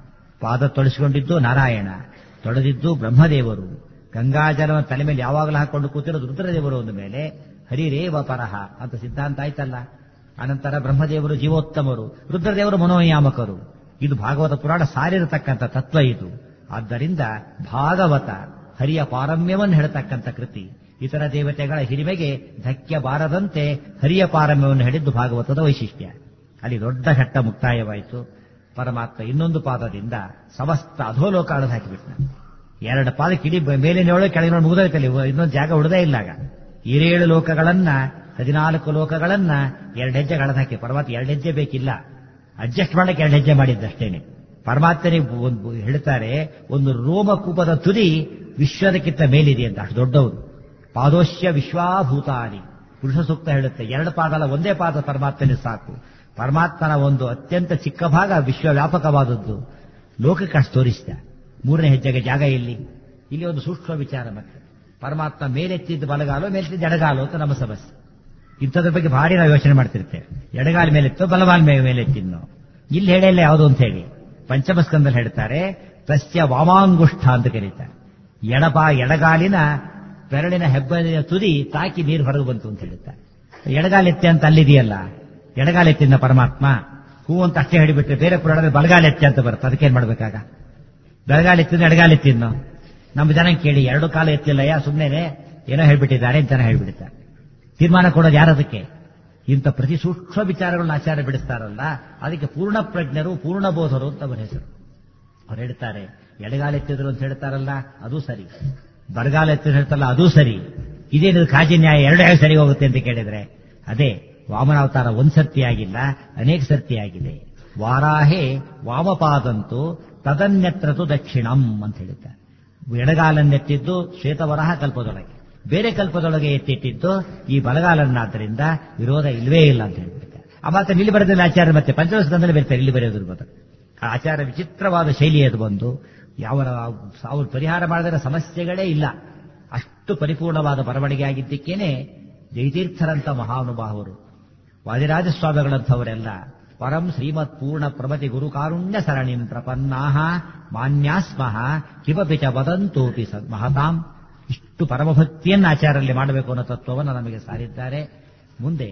ಪಾದ ತೊಳೆಸಿಕೊಂಡಿದ್ದು ನಾರಾಯಣ ತೊಳೆದಿದ್ದು ಬ್ರಹ್ಮದೇವರು ಗಂಗಾಜಲವನ್ನು ತಲೆ ಮೇಲೆ ಯಾವಾಗಲೂ ಹಾಕೊಂಡು ಕೂತಿರೋದು ರುದ್ರದೇವರು ಅಂದ ಮೇಲೆ ಹರಿರೇವ ಪರಹ ಅಂತ ಸಿದ್ಧಾಂತ ಆಯ್ತಲ್ಲ ಅನಂತರ ಬ್ರಹ್ಮದೇವರು ಜೀವೋತ್ತಮರು ರುದ್ರದೇವರು ಮನೋಯಾಮಕರು ಇದು ಭಾಗವತ ಪುರಾಣ ಸಾರಿರತಕ್ಕಂಥ ತತ್ವ ಇದು ಆದ್ದರಿಂದ ಭಾಗವತ ಹರಿಯ ಪಾರಮ್ಯವನ್ನು ಹೇಳ್ತಕ್ಕಂಥ ಕೃತಿ ಇತರ ದೇವತೆಗಳ ಹಿರಿಮೆಗೆ ಧಕ್ಕೆ ಬಾರದಂತೆ ಹರಿಯ ಪಾರಮ್ಯವನ್ನು ಹೇಳಿದ್ದು ಭಾಗವತದ ವೈಶಿಷ್ಟ್ಯ ಅಲ್ಲಿ ದೊಡ್ಡ ಘಟ್ಟ ಮುಕ್ತಾಯವಾಯಿತು ಪರಮಾತ್ಮ ಇನ್ನೊಂದು ಪಾದದಿಂದ ಸಮಸ್ತ ಅಧೋಲೋಕ ಅಳದು ಹಾಕಿಬಿಟ್ಟ ಎರಡು ಪಾದ ಕಿಡಿ ಮೇಲಿನೊಳಗೆ ಕೆಳಗಿನ ಮುಗಿದೋಯ್ತಲ್ಲಿ ಇನ್ನೊಂದು ಜಾಗ ಉಳಿದೇ ಇಲ್ಲಾಗ ಏಳೇಳು ಲೋಕಗಳನ್ನ ಹದಿನಾಲ್ಕು ಲೋಕಗಳನ್ನ ಎರಡು ಹೆಜ್ಜೆ ಕಳೆದು ಹಾಕಿ ಪರಮಾತ್ಮ ಎರಡು ಹೆಜ್ಜೆ ಬೇಕಿಲ್ಲ ಅಡ್ಜಸ್ಟ್ ಮಾಡಕ್ಕೆ ಎರಡು ಹೆಜ್ಜೆ ಮಾಡಿದ್ದಷ್ಟೇನೆ ಪರಮಾತ್ಮನಿಗೆ ಒಂದು ಹೇಳ್ತಾರೆ ಒಂದು ರೋಮಕೂಪದ ತುದಿ ವಿಶ್ವದಕ್ಕಿಂತ ಮೇಲಿದೆ ಅಂತ ಅಷ್ಟು ದೊಡ್ಡವರು ಪಾದೋಶ್ಯ ವಿಶ್ವಾಭೂತಾನಿ ಪುರುಷ ಸೂಕ್ತ ಹೇಳುತ್ತೆ ಎರಡು ಪಾದ ಅಲ್ಲ ಒಂದೇ ಪಾದ ಪರಮಾತ್ಮನಿಗೆ ಸಾಕು ಪರಮಾತ್ಮನ ಒಂದು ಅತ್ಯಂತ ಚಿಕ್ಕ ಭಾಗ ವಿಶ್ವವ್ಯಾಪಕವಾದದ್ದು ಲೋಕಕ್ಕೆ ಅಷ್ಟು ತೋರಿಸಿದ ಮೂರನೇ ಹೆಜ್ಜೆಗೆ ಜಾಗ ಇಲ್ಲಿ ಇಲ್ಲಿ ಒಂದು ಸೂಕ್ಷ್ಮ ವಿಚಾರ ಮತ್ತೆ ಪರಮಾತ್ಮ ಮೇಲೆತ್ತಿದ್ದು ಬಲಗಾಲು ಮೇಲೆತ್ತಿದ್ದು ಎಡಗಾಲು ಅಂತ ನಮ್ಮ ಸಮಸ್ಯೆ ಇಂಥದ್ರ ಬಗ್ಗೆ ಭಾರಿ ನಾವು ಯೋಚನೆ ಮಾಡ್ತಿರ್ತೇವೆ ಎಡಗಾಲ ಮೇಲೆತ್ತೋ ಬಲಗಾಲ ಮೇಲೆ ಮೇಲೆತ್ತಿದ್ನೋ ಇಲ್ಲಿ ಹೇಳಿಲ್ಲ ಯಾವುದು ಅಂತ ಹೇಳಿ ಪಂಚಮಸ್ಕಂದಲ್ಲಿ ಹೇಳ್ತಾರೆ ತಸ್ಯ ವಾಮಾಂಗುಷ್ಠ ಅಂತ ಕರೀತಾರೆ ಎಡಪಾ ಎಡಗಾಲಿನ ಬೆರಳಿನ ಹೆಬ್ಬಲಿನ ತುದಿ ತಾಕಿ ನೀರು ಹೊರಗೆ ಬಂತು ಅಂತ ಹೇಳುತ್ತಾರೆ ಎಡಗಾಲೆತ್ತೆ ಅಂತ ಅಲ್ಲಿದೆಯಲ್ಲ ಎಡಗಾಲೆತ್ತಿನ ಪರಮಾತ್ಮ ಹೂ ಅಂತ ಅಷ್ಟೇ ಹೇಳಿಬಿಟ್ರೆ ಬೇರೆ ಪುರಾಣದಲ್ಲಿ ಬಲಗಾಲೆತ್ತೆ ಅಂತ ಬರುತ್ತೆ ಅದಕ್ಕೇನ್ ಮಾಡ್ಬೇಕಾಗ ಬೆಳಗಾಲೆತ್ತಿನ ಎಡಗಾಲೆತ್ತಿದ್ನೋ ನಮ್ಮ ಜನ ಕೇಳಿ ಎರಡು ಕಾಲ ಎತ್ತಿಲ್ಲಯ್ಯ ಸುಮ್ಮನೆ ಏನೋ ಹೇಳ್ಬಿಟ್ಟಿದ್ದಾರೆ ಅಂತಾನೆ ಹೇಳ್ಬಿಡ್ತಾರೆ ತೀರ್ಮಾನ ಕೊಡೋದು ಯಾರದಕ್ಕೆ ಇಂಥ ಪ್ರತಿ ಸೂಕ್ಷ್ಮ ವಿಚಾರಗಳನ್ನ ಆಚಾರ ಬಿಡಿಸ್ತಾರಲ್ಲ ಅದಕ್ಕೆ ಪೂರ್ಣ ಪ್ರಜ್ಞರು ಪೂರ್ಣ ಬೋಧರು ಅಂತ ಅವರ ಹೆಸರು ಅವ್ರು ಹೇಳ್ತಾರೆ ಎಡಗಾಲೆತ್ತಿದ್ರು ಅಂತ ಹೇಳ್ತಾರಲ್ಲ ಅದು ಸರಿ ಬರಗಾಲ ಎತ್ತಿದ್ರು ಹೇಳ್ತಾರಲ್ಲ ಅದು ಸರಿ ಇದೇನಿದು ಕಾಜಿ ನ್ಯಾಯ ಎರಡು ಹೇಗೆ ಸರಿ ಹೋಗುತ್ತೆ ಅಂತ ಕೇಳಿದ್ರೆ ಅದೇ ವಾಮನಾವತಾರ ಒಂದ್ ಸರ್ತಿ ಆಗಿಲ್ಲ ಅನೇಕ ಸರ್ತಿ ಆಗಿದೆ ವಾರಾಹೇ ವಾಮಪಾದಂತು ತದನ್ಯತ್ರತು ದಕ್ಷಿಣಂ ಅಂತ ಹೇಳಿದ್ದಾರೆ ಎಡಗಾಲನ್ನೆತ್ತಿದ್ದು ಶ್ವೇತವರಹ ಕಲ್ಪದೊಳಗೆ ಬೇರೆ ಕಲ್ಪದೊಳಗೆ ಎತ್ತಿಟ್ಟಿದ್ದು ಈ ಬಲಗಾಲನ್ನಾದ್ದರಿಂದ ವಿರೋಧ ಇಲ್ವೇ ಇಲ್ಲ ಅಂತ ಹೇಳ್ಬಿಡ್ತಾರೆ ಆ ಮಾತ್ರ ಇಲ್ಲಿ ಬರೆದಿಲ್ಲ ಆಚಾರ್ಯ ಮತ್ತೆ ಪಂಚಮಸ್ಕಂದಲ್ಲಿ ಬರ್ತಾರೆ ಇಲ್ಲಿ ಬರೆಯೋದ್ರ ಬದಲು ಆ ಆಚಾರ ವಿಚಿತ್ರವಾದ ಶೈಲಿ ಅದು ಬಂದು ಯಾವ ಅವ್ರು ಪರಿಹಾರ ಮಾಡಿದ ಸಮಸ್ಯೆಗಳೇ ಇಲ್ಲ ಅಷ್ಟು ಪರಿಪೂರ್ಣವಾದ ಬರವಣಿಗೆ ಆಗಿದ್ದಕ್ಕೇನೆ ಜಯತೀರ್ಥರಂತ ಮಹಾನುಭಾವರು ವಾದಿರಾಜ ಸ್ವಾಮಿಗಳಂಥವರೆಲ್ಲ ಪರಂ ಶ್ರೀಮತ್ ಪೂರ್ಣ ಪ್ರಮತಿ ಗುರು ಕಾರುಣ್ಯ ಸರಣಿಂ ಪ್ರಪನ್ನಾಹ ಮಾನ್ಯಾಸ್ಮಃ ಕಿಮಪಿ ಚ ವದಂತೋಪಿ ಮಹತಾಂ ಇಷ್ಟು ಪರಮಭಕ್ತಿಯನ್ನು ಆಚಾರಲ್ಲಿ ಮಾಡಬೇಕು ಅನ್ನೋ ತತ್ವವನ್ನು ನಮಗೆ ಸಾರಿದ್ದಾರೆ ಮುಂದೆ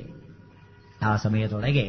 ಆ ಸಮಯದೊಳಗೆ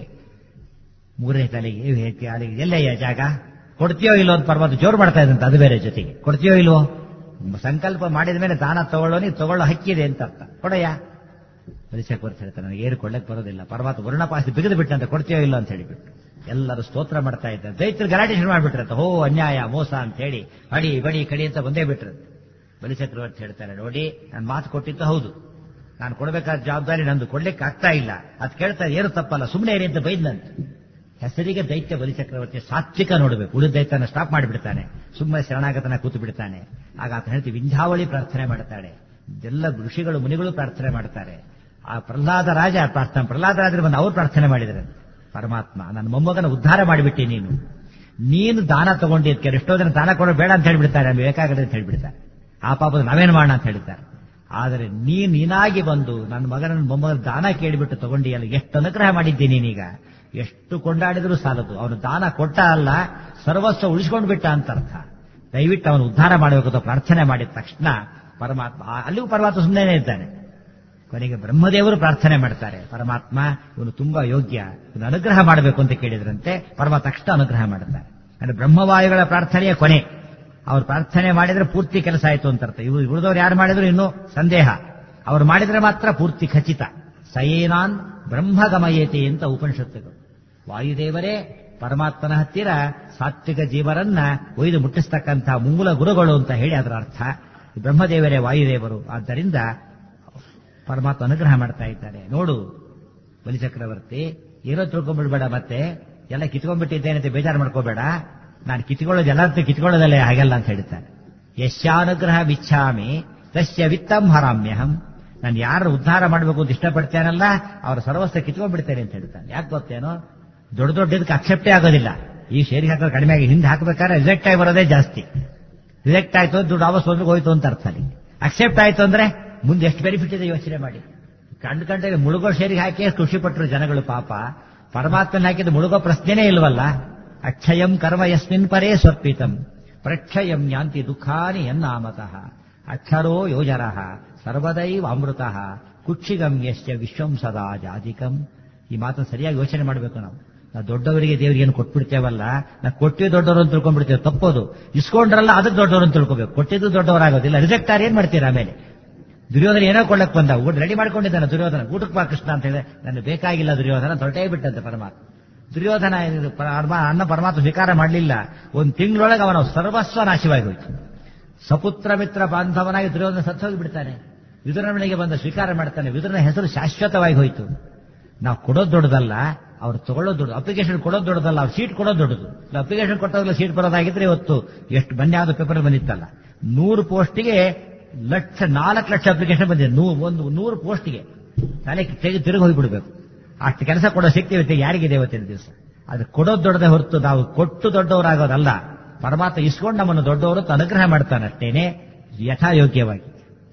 ಮೂರನೇ ತಲೆಗೆ ಅಲ್ಲಿಗೆ ಎಲ್ಲಯ್ಯ ಜಾಗ ಕೊಡ್ತೀಯೋ ಇಲ್ಲೋ ಅಂತ ಪರಮಾತ್ಮ ಜೋರು ಮಾಡ್ತಾ ಇದ್ದಂತೆ ಅದು ಬೇರೆ ಜೊತೆಗೆ ಕೊಡ್ತೀಯೋ ಇಲ್ವೋ ಸಂಕಲ್ಪ ಮಾಡಿದ ಮೇಲೆ ದಾನ ತಗೊಳ್ಳೋನಿ ತಗೊಳ್ಳೋ ಹಕ್ಕಿದೆ ಅಂತ ಅರ್ಥ ಕೊಡಯ್ಯ ಪರಿಚಯಕ್ಕೆ ಹೇಳ್ತಾರೆ ನನಗೆ ಏರು ಕೊಳ್ಳಕ್ಕೆ ಬರೋದಿಲ್ಲ ಪರಮಾತ್ಮ ವರ್ಣಪಾಸಿ ಬಿಗಿದು ಬಿಟ್ಟಂತೆ ಕೊಡ್ತೀಯೋ ಇಲ್ಲೋ ಅಂತ ಹೇಳಿಬಿಟ್ಟು ಎಲ್ಲರೂ ಸ್ತೋತ್ರ ಮಾಡ್ತಾ ಇದ್ದಾರೆ ದೈತ್ಯರು ಗಲಾಟೆ ಶುರು ಮಾಡಿಬಿಟ್ರಂತ ಹೋ ಅನ್ಯಾಯ ಮೋಸ ಅಂತ ಹೇಳಿ ಅಡಿ ಬಡಿ ಕಡಿ ಅಂತ ಬಂದೇ ಬಿಟ್ರಂತೆ ಬಲಿಚಕ್ರವರ್ತಿ ಹೇಳ್ತಾರೆ ನೋಡಿ ನಾನು ಮಾತು ಕೊಟ್ಟಿದ್ದು ಹೌದು ನಾನು ಕೊಡಬೇಕಾದ ಜವಾಬ್ದಾರಿ ನಂದು ಕೊಡ್ಲಿಕ್ಕೆ ಆಗ್ತಾ ಇಲ್ಲ ಅದು ಕೇಳ್ತಾರೆ ಏನು ತಪ್ಪಲ್ಲ ಸುಮ್ಮನೆ ಇರಿ ಅಂತ ಬೈದಂತೆ ಹೆಸರಿಗೆ ದೈತ್ಯ ಬಲಿಚಕ್ರವರ್ತಿ ಸಾತ್ವಿಕ ನೋಡಬೇಕು ಉಳಿದ ದೈತ್ಯನ ಸ್ಟಾಪ್ ಮಾಡಿಬಿಡ್ತಾನೆ ಸುಮ್ಮನೆ ಶರಣಾಗತನ ಕೂತು ಬಿಡ್ತಾನೆ ಆಗ ಆತ ಹೇಳ್ತೀವಿ ವಿಂಧ್ಯಾವಳಿ ಪ್ರಾರ್ಥನೆ ಮಾಡ್ತಾಳೆ ಎಲ್ಲ ಋಷಿಗಳು ಮುನಿಗಳು ಪ್ರಾರ್ಥನೆ ಮಾಡ್ತಾರೆ ಆ ಪ್ರಹ್ಲಾದ ರಾಜ ಪ್ರಾರ್ಥನೆ ಪ್ರಹ್ಲಾದ ರಾಜರು ಬಂದು ಅವ್ರು ಪ್ರಾರ್ಥನೆ ಮಾಡಿದರೆ ಪರಮಾತ್ಮ ನನ್ನ ಮೊಮ್ಮಗನ ಉದ್ಧಾರ ಮಾಡಿಬಿಟ್ಟೆ ನೀನು ನೀನು ದಾನ ತಗೊಂಡಿದ್ಕೆ ಎಷ್ಟೋ ಜನ ದಾನ ಕೊಡೋ ಬೇಡ ಅಂತ ಹೇಳ್ಬಿಡ್ತಾರೆ ನಮ್ಗೆ ಬೇಕಾಗದೆ ಅಂತ ಹೇಳ್ಬಿಡ್ತಾರೆ ಆ ಪಾಪದ ನಾವೇನು ಮಾಡೋಣ ಅಂತ ಹೇಳ್ತಾರೆ ಆದರೆ ನೀನ್ ನೀನಾಗಿ ಬಂದು ನನ್ನ ಮಗನ ಮೊಮ್ಮಗನ ದಾನ ಕೇಳಿಬಿಟ್ಟು ತಗೊಂಡಿಯಲ್ಲ ಎಷ್ಟು ಅನುಗ್ರಹ ಮಾಡಿದ್ದೀನಿ ನೀನೀಗ ಎಷ್ಟು ಕೊಂಡಾಡಿದ್ರು ಸಾಲದು ಅವನು ದಾನ ಕೊಟ್ಟ ಅಲ್ಲ ಸರ್ವಸ್ವ ಉಳಿಸ್ಕೊಂಡು ಬಿಟ್ಟ ಅಂತ ಅರ್ಥ ದಯವಿಟ್ಟು ಅವನು ಉದ್ಧಾರ ಮಾಡಬೇಕು ಅಂತ ಪ್ರಾರ್ಥನೆ ಮಾಡಿದ ತಕ್ಷಣ ಪರಮಾತ್ಮ ಆ- ಅಲ್ಲಿಯೂ ಪರಮಾತ್ಮ ಸುಮ್ಮನೆ ಇದ್ದಾನೆ ಕೊನೆಗೆ ಬ್ರಹ್ಮದೇವರು ಪ್ರಾರ್ಥನೆ ಮಾಡ್ತಾರೆ ಪರಮಾತ್ಮ ಇವನು ತುಂಬಾ ಯೋಗ್ಯ ಇವನು ಅನುಗ್ರಹ ಮಾಡಬೇಕು ಅಂತ ಕೇಳಿದ್ರಂತೆ ಪರಮ ತಕ್ಷಣ ಅನುಗ್ರಹ ಮಾಡ್ತಾರೆ ಅಂದ್ರೆ ಬ್ರಹ್ಮವಾಯುಗಳ ಪ್ರಾರ್ಥನೆಯ ಕೊನೆ ಅವ್ರು ಪ್ರಾರ್ಥನೆ ಮಾಡಿದ್ರೆ ಪೂರ್ತಿ ಕೆಲಸ ಆಯ್ತು ಅಂತ ಅರ್ಥ ಇವರು ಉಳಿದವ್ರು ಯಾರು ಮಾಡಿದ್ರು ಇನ್ನೂ ಸಂದೇಹ ಅವ್ರು ಮಾಡಿದ್ರೆ ಮಾತ್ರ ಪೂರ್ತಿ ಖಚಿತ ಸಯೇನಾನ್ ಬ್ರಹ್ಮಗಮಯೇತಿ ಅಂತ ಉಪನಿಷತ್ತುಗಳು ವಾಯುದೇವರೇ ಪರಮಾತ್ಮನ ಹತ್ತಿರ ಸಾತ್ವಿಕ ಜೀವರನ್ನ ಒಯ್ದು ಮುಟ್ಟಿಸ್ತಕ್ಕಂಥ ಮೂಲ ಗುರುಗಳು ಅಂತ ಹೇಳಿ ಅದರ ಅರ್ಥ ಬ್ರಹ್ಮದೇವರೇ ವಾಯುದೇವರು ಆದ್ದರಿಂದ ಪರಮಾತ್ಮ ಅನುಗ್ರಹ ಮಾಡ್ತಾ ಇದ್ದಾನೆ ನೋಡು ಬಲಿಚಕ್ರವರ್ತಿ ಏನೋ ತಿಳ್ಕೊಂಡ್ಬಿಡ್ಬೇಡ ಮತ್ತೆ ಎಲ್ಲ ಕಿತ್ಕೊಂಡ್ಬಿಟ್ಟಿದ್ದೇನೆ ಅಂತ ಬೇಜಾರು ಮಾಡ್ಕೋಬೇಡ ನಾನು ಕಿತ್ಕೊಳ್ಳೋದು ಎಲ್ಲರ ಕಿತ್ಕೊಳ್ಳೋದಲ್ಲೇ ಹಾಗೆಲ್ಲ ಅಂತ ಹೇಳ್ತಾನೆ ಯಶ್ಯಾನುಗ್ರಹ ಬಿಚ್ಛಾಮಿ ತಸ್ಯ ವಿತ್ತಂ ಹರಾಮ್ಯಹಂ ನಾನು ಯಾರು ಉದ್ಧಾರ ಮಾಡಬೇಕು ಅಂತ ಇಷ್ಟಪಡ್ತೇನಲ್ಲ ಅವರ ಸರ್ವಸ್ವ ಕಿತ್ಕೊಂಡ್ಬಿಡ್ತೇನೆ ಅಂತ ಹೇಳ್ತಾನೆ ಯಾಕೆ ಗೊತ್ತೇನೋ ದೊಡ್ಡ ದೊಡ್ಡದಕ್ಕೆ ಅಕ್ಸೆಪ್ಟೇ ಆಗೋದಿಲ್ಲ ಈ ಶೇರಿಗೆ ಹಾಕೋದು ಕಡಿಮೆ ಆಗಿ ಹಿಂದೆ ಹಾಕಬೇಕಾದ್ರೆ ರಿಜೆಕ್ಟ್ ಆಗಿ ಬರೋದೇ ಜಾಸ್ತಿ ರಿಜೆಕ್ಟ್ ಆಯ್ತು ಅಂದ್ರೆ ದುಡ್ಡು ಆವಸ್ ಒಂದು ಹೋಯ್ತು ಅಂತ ಅರ್ಥ ಅಲ್ಲಿ ಅಕ್ಸೆಪ್ಟ್ ಆಯ್ತು ಅಂದ್ರೆ ಮುಂದೆ ಎಷ್ಟು ಬೆನಿಫಿಟ್ ಇದೆ ಯೋಚನೆ ಮಾಡಿ ಕಂಡು ಕಂಡ್ರೆ ಮುಳುಗೋ ಶೇರಿಗೆ ಹಾಕಿ ಎಷ್ಟು ಖುಷಿ ಪಟ್ಟರು ಜನಗಳು ಪಾಪ ಪರಮಾತ್ಮನ ಹಾಕಿದ ಮುಳುಗೋ ಪ್ರಶ್ನೆನೇ ಇಲ್ವಲ್ಲ ಅಕ್ಷಯಂ ಕರ್ಮ ಯಸ್ಮಿನ್ ಪರೇ ಸ್ವರ್ಪಿತಂ ಪ್ರಕ್ಷಯಂ ಯಾಂತಿ ದುಃಖಾನಿ ಎನ್ನಾಮತಃ ಅಕ್ಷರೋ ಯೋಜರಃ ಸರ್ವದೈವ ಅಮೃತ ಕುಕ್ಷಿಗಂ ಯಶ್ಚ ವಿಶ್ವಂ ಸದಾ ಜಾತಿಕಂ ಈ ಮಾತನ್ನು ಸರಿಯಾಗಿ ಯೋಚನೆ ಮಾಡಬೇಕು ನಾವು ನಾವು ದೊಡ್ಡವರಿಗೆ ದೇವರಿಗೆ ಏನು ಕೊಟ್ಬಿಡ್ತೇವಲ್ಲ ನಾವು ಕೊಟ್ಟೇ ದೊಡ್ಡವರು ಅಂತ ತಿಳ್ಕೊಂಡ್ಬಿಡ್ತೇವೆ ತಪ್ಪೋದು ಇಸ್ಕೊಂಡ್ರಲ್ಲ ಅದಕ್ಕೆ ದೊಡ್ಡವರು ಅಂತ ತಿಳ್ಕೋಬೇಕು ಕೊಟ್ಟಿದ್ದು ದೊಡ್ಡವರಾಗೋದಿಲ್ಲ ರಿಜೆಕ್ಟ್ ಆರ್ ಏನ್ ಮಾಡ್ತೀರಾ ಆಮೇಲೆ ದುರ್ಯೋಧನ ಏನೋ ಕೊಳ್ಳಕ್ ಬಂದ ಊಟ ರೆಡಿ ಮಾಡ್ಕೊಂಡಿದ್ದಾನೆ ದುರ್ಯೋಧನ ಊಟಕ್ಕೆ ಬಾ ಕೃಷ್ಣ ಅಂತ ಹೇಳಿದ್ರೆ ನನಗೆ ಬೇಕಾಗಿಲ್ಲ ದುರ್ಯೋಧನ ತೊಟ್ಟೇ ಬಿಟ್ಟಂತೆ ಪರಮಾತ್ಮ ದುರ್ಯೋಧನ ಇದು ಪರಮ- ಅನ್ನ ಪರಮಾತ್ಮ ಸ್ವೀಕಾರ ಮಾಡಲಿಲ್ಲ ಒಂದು ತಿಂಗಳೊಳಗೆ ಅವನ ಸರ್ವಸ್ವ ನಾಶವಾಗಿ ಹೋಯ್ತು ಸಪುತ್ರ ಮಿತ್ರ ಬಾಂಧವನಾಗಿ ದುರ್ಯೋಧನ ಸತ್ತೋಗಿ ಬಿಡ್ತಾನೆ ವಿದುರನಿಗೆ ಬಂದ ಸ್ವೀಕಾರ ಮಾಡ್ತಾನೆ ವಿದುರನ ಹೆಸರು ಶಾಶ್ವತವಾಗಿ ಹೋಯ್ತು ನಾವು ಕೊಡೋದು ದೊಡ್ಡದಲ್ಲ ಅವ್ರು ತಗೊಳ್ಳೋದು ದೊಡ್ಡದು ಅಪ್ಲಿಕೇಶನ್ ಕೊಡೋದು ದೊಡ್ಡದಲ್ಲ ಅವ್ರು ಸೀಟ್ ಕೊಡೋದು ದೊಡ್ಡದು ಅಪ್ಲಿಕೇಶನ್ ಕೊಟ್ಟಾಗಲೂ ಸೀಟ್ ಬರೋದಾಗಿದ್ರೆ ಇವತ್ತು ಎಷ್ಟು ಬನ್ನಿ ಯಾವ್ದು ಪೇಪರ್ ಬಂದಿತ್ತಲ್ಲ ನೂರು ಪೋಸ್ಟ್ಗೆ ಲಕ್ಷ ನಾಲ್ಕು ಲಕ್ಷ ಅಪ್ಲಿಕೇಶನ್ ಬಂದಿದೆ ನೂ- ಒಂದು ನೂರು ಪೋಸ್ಟ್ಗೆ ತಲೆ ತೆಗೆದು ತಿರುಗಿ ಹೋಗ್ಬಿಡ್ಬೇಕು ಅಷ್ಟು ಕೆಲಸ ಕೊಡೋ ಶಕ್ತಿ ಇವತ್ತು ಯಾರಿಗಿದೆ ಇವತ್ತಿನ ದಿವಸ ಅದು ಕೊಡೋದು ದೊಡ್ಡದೇ ಹೊರತು ನಾವು ಕೊಟ್ಟು ದೊಡ್ಡವರಾಗೋದಲ್ಲ ಪರಮಾತ್ಮ ಇಸ್ಕೊಂಡು ನಮ್ಮನ್ನು ದೊಡ್ಡವರು ಅಂತ ಅನುಗ್ರಹ ಮಾಡ್ತಾನೆ ಅಷ್ಟೇನೆ ಯಥಾಯೋಗ್ಯವಾಗಿ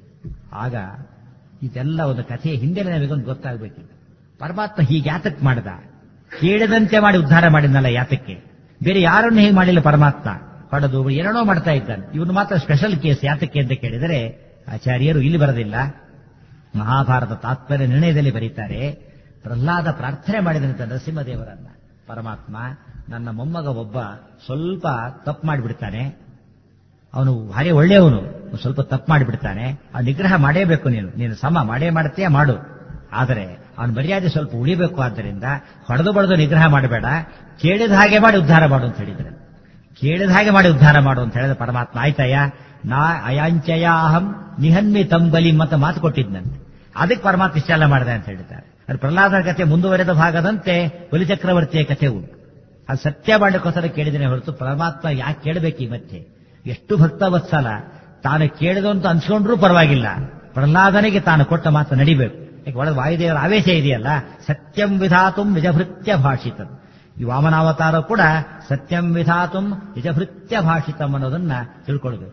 ಆಗ ಇದೆಲ್ಲ ಒಂದು ಕಥೆಯ ಹಿಂದೆನೇ ನಮಗೊಂದು ಗೊತ್ತಾಗಬೇಕಿಲ್ಲ ಪರಮಾತ್ಮ ಹೀಗೆ ಯಾತಕ್ಕೆ ಮಾಡ್ದ ಕೇಳದಂತೆ ಮಾಡಿ ಉದ್ಧಾರ ಮಾಡಿದ್ನಲ್ಲ ಯಾತಕ್ಕೆ ಬೇರೆ ಯಾರನ್ನು ಹೇಗೆ ಮಾಡಿಲ್ಲ ಪರಮಾತ್ಮ ಹೊಡೆದು ಏನೇನೋ ಮಾಡ್ತಾ ಇದ್ದಾನೆ ಇವನು ಮಾತ್ರ ಸ್ಪೆಷಲ್ ಕೇಸ್ ಯಾತಕ್ಕೆ ಅಂತ ಕೇಳಿದರೆ ಆಚಾರ್ಯರು ಇಲ್ಲಿ ಬರೋದಿಲ್ಲ ಮಹಾಭಾರತ ತಾತ್ಪರ್ಯ ನಿರ್ಣಯದಲ್ಲಿ ಬರೀತಾರೆ ಪ್ರಹ್ಲಾದ ಪ್ರಾರ್ಥನೆ ಮಾಡಿದಂತೆ ನರಸಿಂಹದೇವರನ್ನ ಪರಮಾತ್ಮ ನನ್ನ ಮೊಮ್ಮಗ ಒಬ್ಬ ಸ್ವಲ್ಪ ತಪ್ಪು ಮಾಡಿಬಿಡ್ತಾನೆ ಅವನು ಭಾರಿ ಒಳ್ಳೆಯವನು ಒಂದ್ ಸ್ವಲ್ಪ ತಪ್ಪು ಮಾಡಿಬಿಡ್ತಾನೆ ಆ ನಿಗ್ರಹ ಮಾಡೇಬೇಕು ನೀನು ನೀನು ಸಮ ಮಾಡೇ ಮಾಡ್ತೀಯ ಮಾಡು ಆದರೆ ಅವನ ಮರ್ಯಾದೆ ಸ್ವಲ್ಪ ಉಳಿಬೇಕು ಆದ್ದರಿಂದ ಹೊಡೆದು ಬಡದು ನಿಗ್ರಹ ಮಾಡಬೇಡ ಕೇಳಿದ ಹಾಗೆ ಮಾಡಿ ಉದ್ಧಾರ ಮಾಡು ಅಂತ ಹೇಳಿದ್ರೆ ಕೇಳಿದ ಹಾಗೆ ಮಾಡಿ ಉದ್ಧಾರ ಮಾಡು ಅಂತ ಹೇಳಿದ ಪರಮಾತ್ಮ ಆಯ್ತಯ್ಯ ನಾ ಅಯಾಂಚಯ ಅಹಂ ನಿಹನ್ಮಿ ತಂಬಲಿ ಅಂತ ಮಾತು ಕೊಟ್ಟಿದ್ನಂತೆ ಅದಕ್ಕೆ ಪರಮಾತ್ಮ ಇಷ್ಟೆಲ್ಲ ಮಾಡಿದೆ ಅಂತ ಹೇಳಿದ್ದಾರೆ ಅದು ಪ್ರಹ್ಲಾದನ ಕಥೆ ಮುಂದುವರೆದ ಭಾಗದಂತೆ ಬಲಿಚಕ್ರವರ್ತಿಯ ಕಥೆ ಉಂಟು ಅದು ಸತ್ಯ ಮಾಡಕ್ಕೋಸ್ಕರ ಕೇಳಿದ್ದೇನೆ ಹೊರತು ಪರಮಾತ್ಮ ಯಾಕೆ ಕೇಳಬೇಕು ಈ ಮಧ್ಯೆ ಎಷ್ಟು ಭಕ್ತವತ್ಸಲ ತಾನು ಕೇಳಿದಂತ ಅನ್ಸ್ಕೊಂಡ್ರೂ ಪರವಾಗಿಲ್ಲ ಪ್ರಹ್ಲಾದನಿಗೆ ತಾನು ಕೊಟ್ಟ ಮಾತು ನಡಿಬೇಕು ಯಾಕೆ ಒಳಗೆ ವಾಯುದೇವರ ಆವೇಶ ಇದೆಯಲ್ಲ ಸತ್ಯಂ ವಿಧಾತುಂ ನಿಜಭೃತ್ಯ ಭಾಷಿತಂ ಈ ವಾಮನಾವತಾರ ಕೂಡ ಸತ್ಯಂ ವಿಧಾತುಂ ನಿಜಭೃತ್ಯ ಭಾಷಿತಂ ಅನ್ನೋದನ್ನ ತಿಳ್ಕೊಳ್ಬೇಕು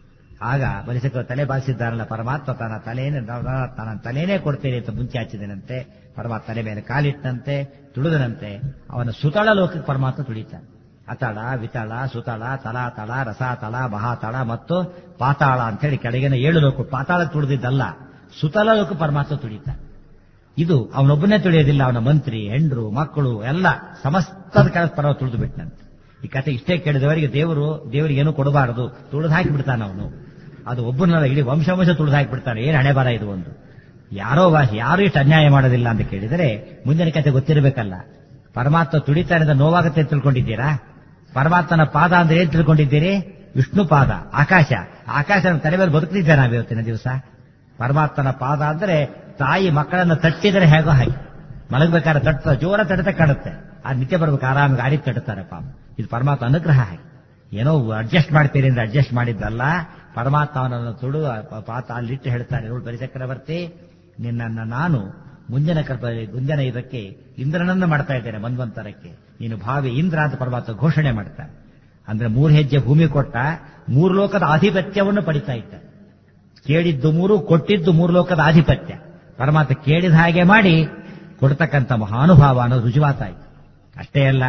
ಆಗ ಬಲಿಸಕ ತಲೆ ಬಾಗಿಸಿದ್ದಾರಲ್ಲ ಪರಮಾತ್ಮ ತನ್ನ ತಲೆನೇ ತನ್ನ ತಲೆನೇ ಕೊಡ್ತೇನೆ ಅಂತ ಮುಂಚೆ ಹಚ್ಚಿದನಂತೆ ಪರಮಾತ್ಮ ತಲೆ ಮೇಲೆ ಕಾಲಿಟ್ಟಂತೆ ತುಳಿದನಂತೆ ಅವನ ಸುತಳ ಲೋಕಕ್ಕೆ ಪರಮಾತ್ಮ ತುಳಿತಾನೆ ಅತಳ ವಿತಳ ಸುತಳ ತಲಾತಳ ರಸಾತಳ ಮಹಾತಳ ಮತ್ತು ಪಾತಾಳ ಅಂತೇಳಿ ಕೆಳಗಿನ ಏಳು ಲೋಕ ಪಾತಾಳ ತುಳಿದಿದ್ದಲ್ಲ ಸುತಲ ಲೋಕ ಪರಮಾತ್ಮ ತುಳಿತಾನೆ ಇದು ಅವನೊಬ್ಬನೇ ತುಳಿಯೋದಿಲ್ಲ ಅವನ ಮಂತ್ರಿ ಹೆಂಡ್ರು ಮಕ್ಕಳು ಎಲ್ಲ ಸಮಸ್ತದ ಕೆಳಗೆ ಪರ್ವ ತುಳಿದು ಬಿಟ್ಟನಂತೆ ಈ ಕಥೆ ಇಷ್ಟೇ ಕೇಳಿದವರಿಗೆ ದೇವರು ದೇವರಿಗೆ ಏನು ಕೊಡಬಾರದು ತುಳಿದು ಹಾಕಿ ಬಿಡ್ತಾನೆ ಅವನು ಅದು ಒಬ್ಬನಲ್ಲ ಇಡೀ ವಂಶವಂಶ ತುಳಿದು ಹಾಕಿ ಬಿಡ್ತಾನೆ ಏನು ಹಣೆ ಬರ ಇದು ಒಂದು ಯಾರೋ ವಾ- ಯಾರು ಇಷ್ಟು ಅನ್ಯಾಯ ಮಾಡೋದಿಲ್ಲ ಅಂತ ಕೇಳಿದರೆ ಮುಂದಿನ ಕಥೆ ಗೊತ್ತಿರಬೇಕಲ್ಲ ಪರಮಾತ್ಮ ತುಡಿತಾನೆ ಅಂತ ನೋವಾಗುತ್ತೆ ಅಂತ ತಿಳ್ಕೊಂಡಿದ್ದೀರಾ ಪರಮಾತ್ಮನ ಪಾದ ಅಂದ್ರೆ ಏನ್ ತಿಳ್ಕೊಂಡಿದ್ದೀರಿ ವಿಷ್ಣು ಪಾದ ಆಕಾಶ ಆಕಾಶ ನಮ್ಮ ತಲೆ ಮೇಲೆ ಬದುಕಲಿದ್ದೆ ನಾವು ಇವತ್ತಿನ ದಿವಸ ಪರಮಾತ್ಮನ ಪಾದ ಅಂದ್ರೆ ತಾಯಿ ಮಕ್ಕಳನ್ನ ತಟ್ಟಿದರೆ ಹೇಗೋ ಹಾಗೆ ಮಲಗಬೇಕಾದ್ರೆ ತಟ್ಟ ಜೋರ ತಡತ ಕಾಣುತ್ತೆ ಆ ನಿತ್ಯ ಬರ್ಬೇಕು ಆರಾಮಾಗಿ ಗಾಡಿ ತಡ್ತಾರೆ ಪಾಪ ಇದು ಪರಮಾತ್ಮ ಅನುಗ್ರಹ ಹಾಗೆ ಏನೋ ಅಡ್ಜಸ್ಟ್ ಮಾಡ್ತೀರಿ ಅಂದ್ರೆ ಅಡ್ಜಸ್ಟ್ ಮಾಡಿದ್ದಲ್ಲ ಪರಮಾತ್ಮ ಅವನನ್ನು ತುಡು ಪಾತ ಅಲ್ಲಿಟ್ಟು ಹೇಳ್ತಾನೆ ನೋಡು ಬಲಿಚಕ್ರವರ್ತಿ ನಿನ್ನನ್ನ ನಾನು ಮುಂದಿನ ಕಲ್ಪ ಮುಂದಿನ ಇದಕ್ಕೆ ಇಂದ್ರನನ್ನ ಮಾಡ್ತಾ ಇದ್ದೇನೆ ಮನ್ವಂತರಕ್ಕೆ ನೀನು ಭಾವಿ ಇಂದ್ರ ಅಂತ ಪರಮಾತ್ಮ ಘೋಷಣೆ ಮಾಡ್ತಾನೆ ಅಂದ್ರೆ ಮೂರು ಹೆಜ್ಜೆ ಭೂಮಿ ಕೊಟ್ಟ ಮೂರು ಲೋಕದ ಆಧಿಪತ್ಯವನ್ನು ಪಡಿತಾ ಇದ್ದ ಕೇಳಿದ್ದು ಮೂರು ಕೊಟ್ಟಿದ್ದು ಮೂರು ಲೋಕದ ಆಧಿಪತ್ಯ ಪರಮಾತ್ಮ ಕೇಳಿದ ಹಾಗೆ ಮಾಡಿ ಕೊಡ್ತಕ್ಕಂಥ ಮಹಾನುಭಾವ ಅನ್ನೋದು ರುಜುವಾತಾಯಿತು ಅಷ್ಟೇ ಅಲ್ಲ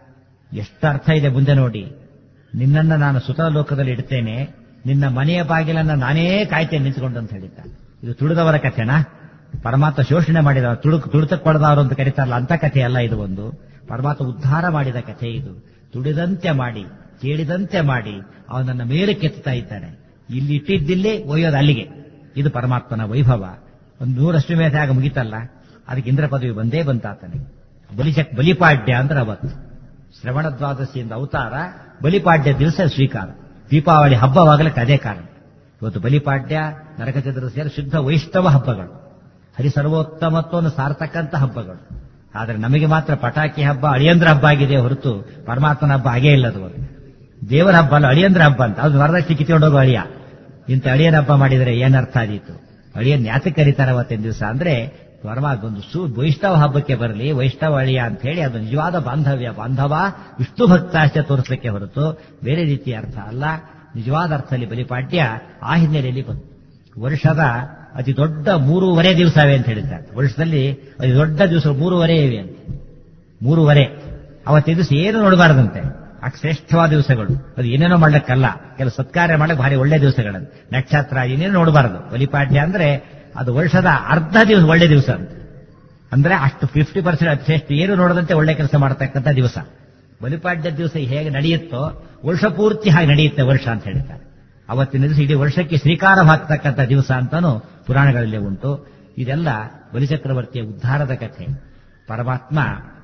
ಎಷ್ಟು ಅರ್ಥ ಇದೆ ಮುಂದೆ ನೋಡಿ ನಿನ್ನನ್ನ ನಾನು ಸುತ ಲೋಕದಲ್ಲಿ ಇಡ್ತೇನೆ ನಿನ್ನ ಮನೆಯ ಬಾಗಿಲನ್ನ ನಾನೇ ಕಾಯ್ತೇನೆ ನಿಂತ್ಕೊಂಡು ಅಂತ ಹೇಳಿದ್ದ ಇದು ತುಳಿದವರ ಕಥೆನಾ ಪರಮಾತ್ಮ ಶೋಷಣೆ ಮಾಡಿದ ತುಳುಕ್ ತುಳಿತಕ್ಕೆ ಕೊಡದವರು ಅಂತ ಕರೀತಾರಲ್ಲ ಅಂತ ಕಥೆ ಅಲ್ಲ ಇದು ಒಂದು ಪರಮಾತ್ಮ ಉದ್ಧಾರ ಮಾಡಿದ ಕಥೆ ಇದು ತುಳಿದಂತೆ ಮಾಡಿ ಕೇಳಿದಂತೆ ಮಾಡಿ ಅವನನ್ನ ಮೇಲೆ ಕೆತ್ತಾ ಇದ್ದಾನೆ ಇಲ್ಲಿ ಇಟ್ಟಿದ್ದಿಲ್ಲೇ ಒಯ್ಯೋದು ಅಲ್ಲಿಗೆ ಇದು ಪರಮಾತ್ಮನ ವೈಭವ ಒಂದು ನೂರಷ್ಟು ಮೇಲೆ ಆಗ ಮುಗಿತಲ್ಲ ಅದಕ್ಕೆ ಇಂದ್ರ ಪದವಿ ಬಂದೇ ಬಂತಾತನಿಗೆ ಬಲಿಚಕ್ ಬಲಿಪಾಡ್ಯ ಅಂದ್ರೆ ಅವತ್ತು ಶ್ರವಣ ದ್ವಾದಶಿಯಿಂದ ಅವತಾರ ಬಲಿಪಾಡ್ಯ ದಿವಸ ಸ್ವೀಕಾರ ದೀಪಾವಳಿ ಹಬ್ಬವಾಗಲಿಕ್ಕೆ ಅದೇ ಕಾರಣ ಇವತ್ತು ಬಲಿಪಾಡ್ಯ ನರಕ ಚತುರ್ದಶಿಯಲ್ಲಿ ಶುದ್ಧ ವೈಷ್ಣವ ಹಬ್ಬಗಳು ಹರಿಸರ್ವೋತ್ತಮತ್ವವನ್ನು ಸಾರ್ತಕ್ಕಂಥ ಹಬ್ಬಗಳು ಆದರೆ ನಮಗೆ ಮಾತ್ರ ಪಟಾಕಿ ಹಬ್ಬ ಅಳಿಯಂದ್ರ ಹಬ್ಬ ಆಗಿದೆ ಹೊರತು ಪರಮಾತ್ಮನ ಹಬ್ಬ ಆಗೇ ಇಲ್ಲದು ಅದು ದೇವರ ಹಬ್ಬ ಅಲ್ಲ ಅಳಿಯಂದ್ರ ಹಬ್ಬ ಅಂತ ಅದು ವರದಕ್ಷಿಣೆ ಕಿತ್ಕೊಂಡೋಗೋ ಅಳಿಯ ಇಂಥ ಅಳಿಯನ ಹಬ್ಬ ಮಾಡಿದರೆ ಏನರ್ಥ ಆದೀತು ಅಳಿಯನ್ ಯಾತಕ್ಕೆ ಕರೀತಾರೆ ಅವತ್ತಿನ ದಿವಸ ಅಂದ್ರೆ ಪರಮಾತ್ಮ ಒಂದು ಸು ವೈಷ್ಣವ ಹಬ್ಬಕ್ಕೆ ಬರಲಿ ವೈಷ್ಣವ ಅಳಿಯ ಅಂತ ಹೇಳಿ ಅದು ನಿಜವಾದ ಬಾಂಧವ್ಯ ಬಾಂಧವ ವಿಷ್ಣು ಭಕ್ತಾಶ್ಚ ತೋರಿಸಲಿಕ್ಕೆ ಹೊರತು ಬೇರೆ ರೀತಿಯ ಅರ್ಥ ಅಲ್ಲ ನಿಜವಾದ ಅರ್ಥದಲ್ಲಿ ಬಲಿಪಾಡ್ಯ ಆ ಹಿನ್ನೆಲೆಯಲ್ಲಿ ಬಂತು ವರ್ಷದ ಅತಿ ದೊಡ್ಡ ಮೂರುವರೆ ದಿವಸವೇ ಅಂತ ಹೇಳಿದ್ದಾರೆ ವರ್ಷದಲ್ಲಿ ಅತಿ ದೊಡ್ಡ ದಿವಸ ಮೂರುವರೆ ಇವೆ ಅಂತ ಮೂರುವರೆ ಅವತ್ತಿನ ದಿವಸ ಏನು ನೋಡಬಾರದಂತೆ ಆ ಶ್ರೇಷ್ಠವಾದ ದಿವಸಗಳು ಅದು ಏನೇನೋ ಮಾಡ್ಲಿಕ್ಕಲ್ಲ ಕೆಲವು ಸತ್ಕಾರ್ಯ ಮಾಡಕ್ಕೆ ಭಾರಿ ಒಳ್ಳೆ ದಿವಸಗಳಂತೆ ನಕ್ಷತ್ರ ಏನೇನು ನೋಡಬಾರದು ಬಲಿಪಾಡ್ಯ ಅಂದ್ರೆ ಅದು ವರ್ಷದ ಅರ್ಧ ದಿವಸ ಒಳ್ಳೆ ದಿವಸ ಅಂತ ಅಂದ್ರೆ ಅಷ್ಟು ಫಿಫ್ಟಿ ಪರ್ಸೆಂಟ್ ಶ್ರೇಷ್ಠ ಏನು ನೋಡದಂತೆ ಒಳ್ಳೆ ಕೆಲಸ ಮಾಡತಕ್ಕಂಥ ದಿವಸ ಬಲಿಪಾಡ್ಯ ದಿವಸ ಹೇಗೆ ನಡೆಯುತ್ತೋ ವರ್ಷ ಪೂರ್ತಿ ಹಾಗೆ ನಡೆಯುತ್ತೆ ವರ್ಷ ಅಂತ ಹೇಳ್ತಾರೆ ಅವತ್ತಿನ ದಿವಸ ಇಡೀ ವರ್ಷಕ್ಕೆ ಶ್ರೀಕಾರವಾಗ್ತಕ್ಕಂಥ ದಿವಸ ಅಂತಾನು ಪುರಾಣಗಳಲ್ಲಿ ಉಂಟು ಇದೆಲ್ಲ ಬಲಿಚಕ್ರವರ್ತಿಯ ಉದ್ಧಾರದ ಕಥೆ ಪರಮಾತ್ಮ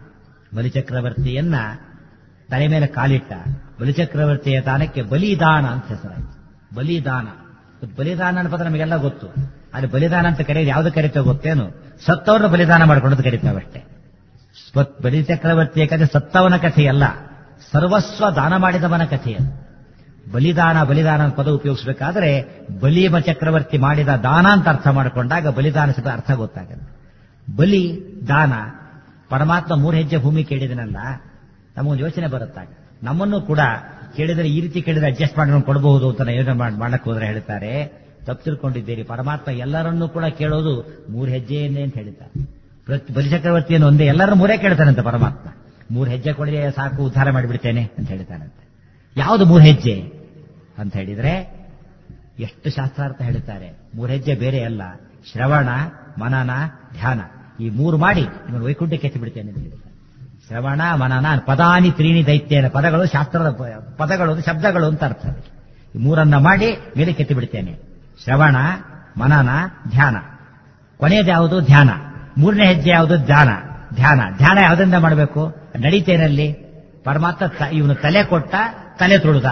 ಬಲಿಚಕ್ರವರ್ತಿಯನ್ನ ತಲೆ ಮೇಲೆ ಕಾಲಿಟ್ಟ ಬಲಿಚಕ್ರವರ್ತಿಯ ದಾನಕ್ಕೆ ಬಲಿದಾನ ಅಂತ ಹೆಸರಾಯಿತು ಬಲಿದಾನ ಬಲಿದಾನ ಅನ್ನೋ ಪದ ನಮಗೆಲ್ಲ ಗೊತ್ತು ಅಲ್ಲಿ ಬಲಿದಾನ ಅಂತ ಕರೆಯೋದು ಯಾವ್ದು ಕರಿತೇವೆ ಗೊತ್ತೇನು ಸತ್ತವ್ರನ್ನ ಬಲಿದಾನ ಮಾಡ್ಕೊಂಡು ಕರಿತಾವಷ್ಟೇ ಬಲಿಚಕ್ರವರ್ತಿಯ ಕಥೆ ಸತ್ತವನ ಕಥೆಯಲ್ಲ ಸರ್ವಸ್ವ ದಾನ ಮಾಡಿದವನ ಕಥೆಯಲ್ಲ ಬಲಿದಾನ ಬಲಿದಾನ ಪದ ಉಪಯೋಗಿಸಬೇಕಾದ್ರೆ ಬಲಿಮ ಚಕ್ರವರ್ತಿ ಮಾಡಿದ ದಾನ ಅಂತ ಅರ್ಥ ಮಾಡಿಕೊಂಡಾಗ ಬಲಿದಾನ ಶಬ್ದ ಅರ್ಥ ಗೊತ್ತಾಗುತ್ತೆ ಬಲಿ ದಾನ ಪರಮಾತ್ಮ ಮೂರು ಹೆಜ್ಜೆ ಭೂಮಿ ಕೇಳಿದನಲ್ಲ ನಮಗೊಂದು ಯೋಚನೆ ಬರುತ್ತಾಗ ನಮ್ಮನ್ನು ಕೂಡ ಕೇಳಿದರೆ ಈ ರೀತಿ ಕೇಳಿದ್ರೆ ಅಡ್ಜಸ್ಟ್ ಮಾಡ್ಕೊಂಡು ಕೊಡಬಹುದು ಅಂತ ಯೋಚನೆ ಮಾಡಕ್ ಹೋದ್ರೆ ಹೇಳ್ತಾರೆ ತಪ್ಪು ತಿಳ್ಕೊಂಡಿದ್ದೀರಿ ಪರಮಾತ್ಮ ಎಲ್ಲರನ್ನೂ ಕೂಡ ಕೇಳೋದು ಮೂರು ಹೆಜ್ಜೆಯನ್ನೇ ಅಂತ ಹೇಳ್ತಾರೆ ಪ್ರತಿ ಬಲಿಚಕ್ರವರ್ತಿಯನ್ನು ಒಂದೇ ಎಲ್ಲರೂ ಮೂರೇ ಕೇಳ್ತಾನಂತೆ ಪರಮಾತ್ಮ ಮೂರು ಹೆಜ್ಜೆ ಕೊಡಿದ್ರೆ ಸಾಕು ಉದ್ಧಾರ ಮಾಡಿಬಿಡ್ತೇನೆ ಅಂತ ಹೇಳ್ತಾನಂತೆ ಯಾವುದು ಮೂರು ಹೆಜ್ಜೆ ಅಂತ ಹೇಳಿದ್ರೆ ಎಷ್ಟು ಶಾಸ್ತ್ರಾರ್ಥ ಹೇಳ್ತಾರೆ ಮೂರು ಹೆಜ್ಜೆ ಬೇರೆ ಅಲ್ಲ ಶ್ರವಣ ಮನನ ಧ್ಯಾನ ಈ ಮೂರು ಮಾಡಿ ನಿಮ್ಮನ್ನು ವೈಕುಂಠಕ್ಕೆ ಎತ್ತಿ ಬಿಡ್ತೇನೆ ಅಂತ ಹೇಳ್ತಾರೆ ಶ್ರವಣ ಮನನ ಪದಾನಿ ತ್ರೀಣಿ ದೈತ್ಯನ ಪದಗಳು ಶಾಸ್ತ್ರದ ಪದಗಳು ಶಬ್ದಗಳು ಅಂತ ಅರ್ಥ ಈ ಮೂರನ್ನ ಮಾಡಿ ಮೇಲೆ ಕೆತ್ತಿ ಬಿಡ್ತೇನೆ ಶ್ರವಣ ಮನನ ಧ್ಯಾನ ಕೊನೆಯದು ಯಾವುದು ಧ್ಯಾನ ಮೂರನೇ ಹೆಜ್ಜೆ ಯಾವುದು ಧ್ಯಾನ ಧ್ಯಾನ ಧ್ಯಾನ ಯಾವುದರಿಂದ ಮಾಡಬೇಕು ನಡೀತೇನಲ್ಲಿ ಪರಮಾತ್ಮ ಇವನು ತಲೆ ಕೊಟ್ಟ ತಲೆ ತುಳಿದ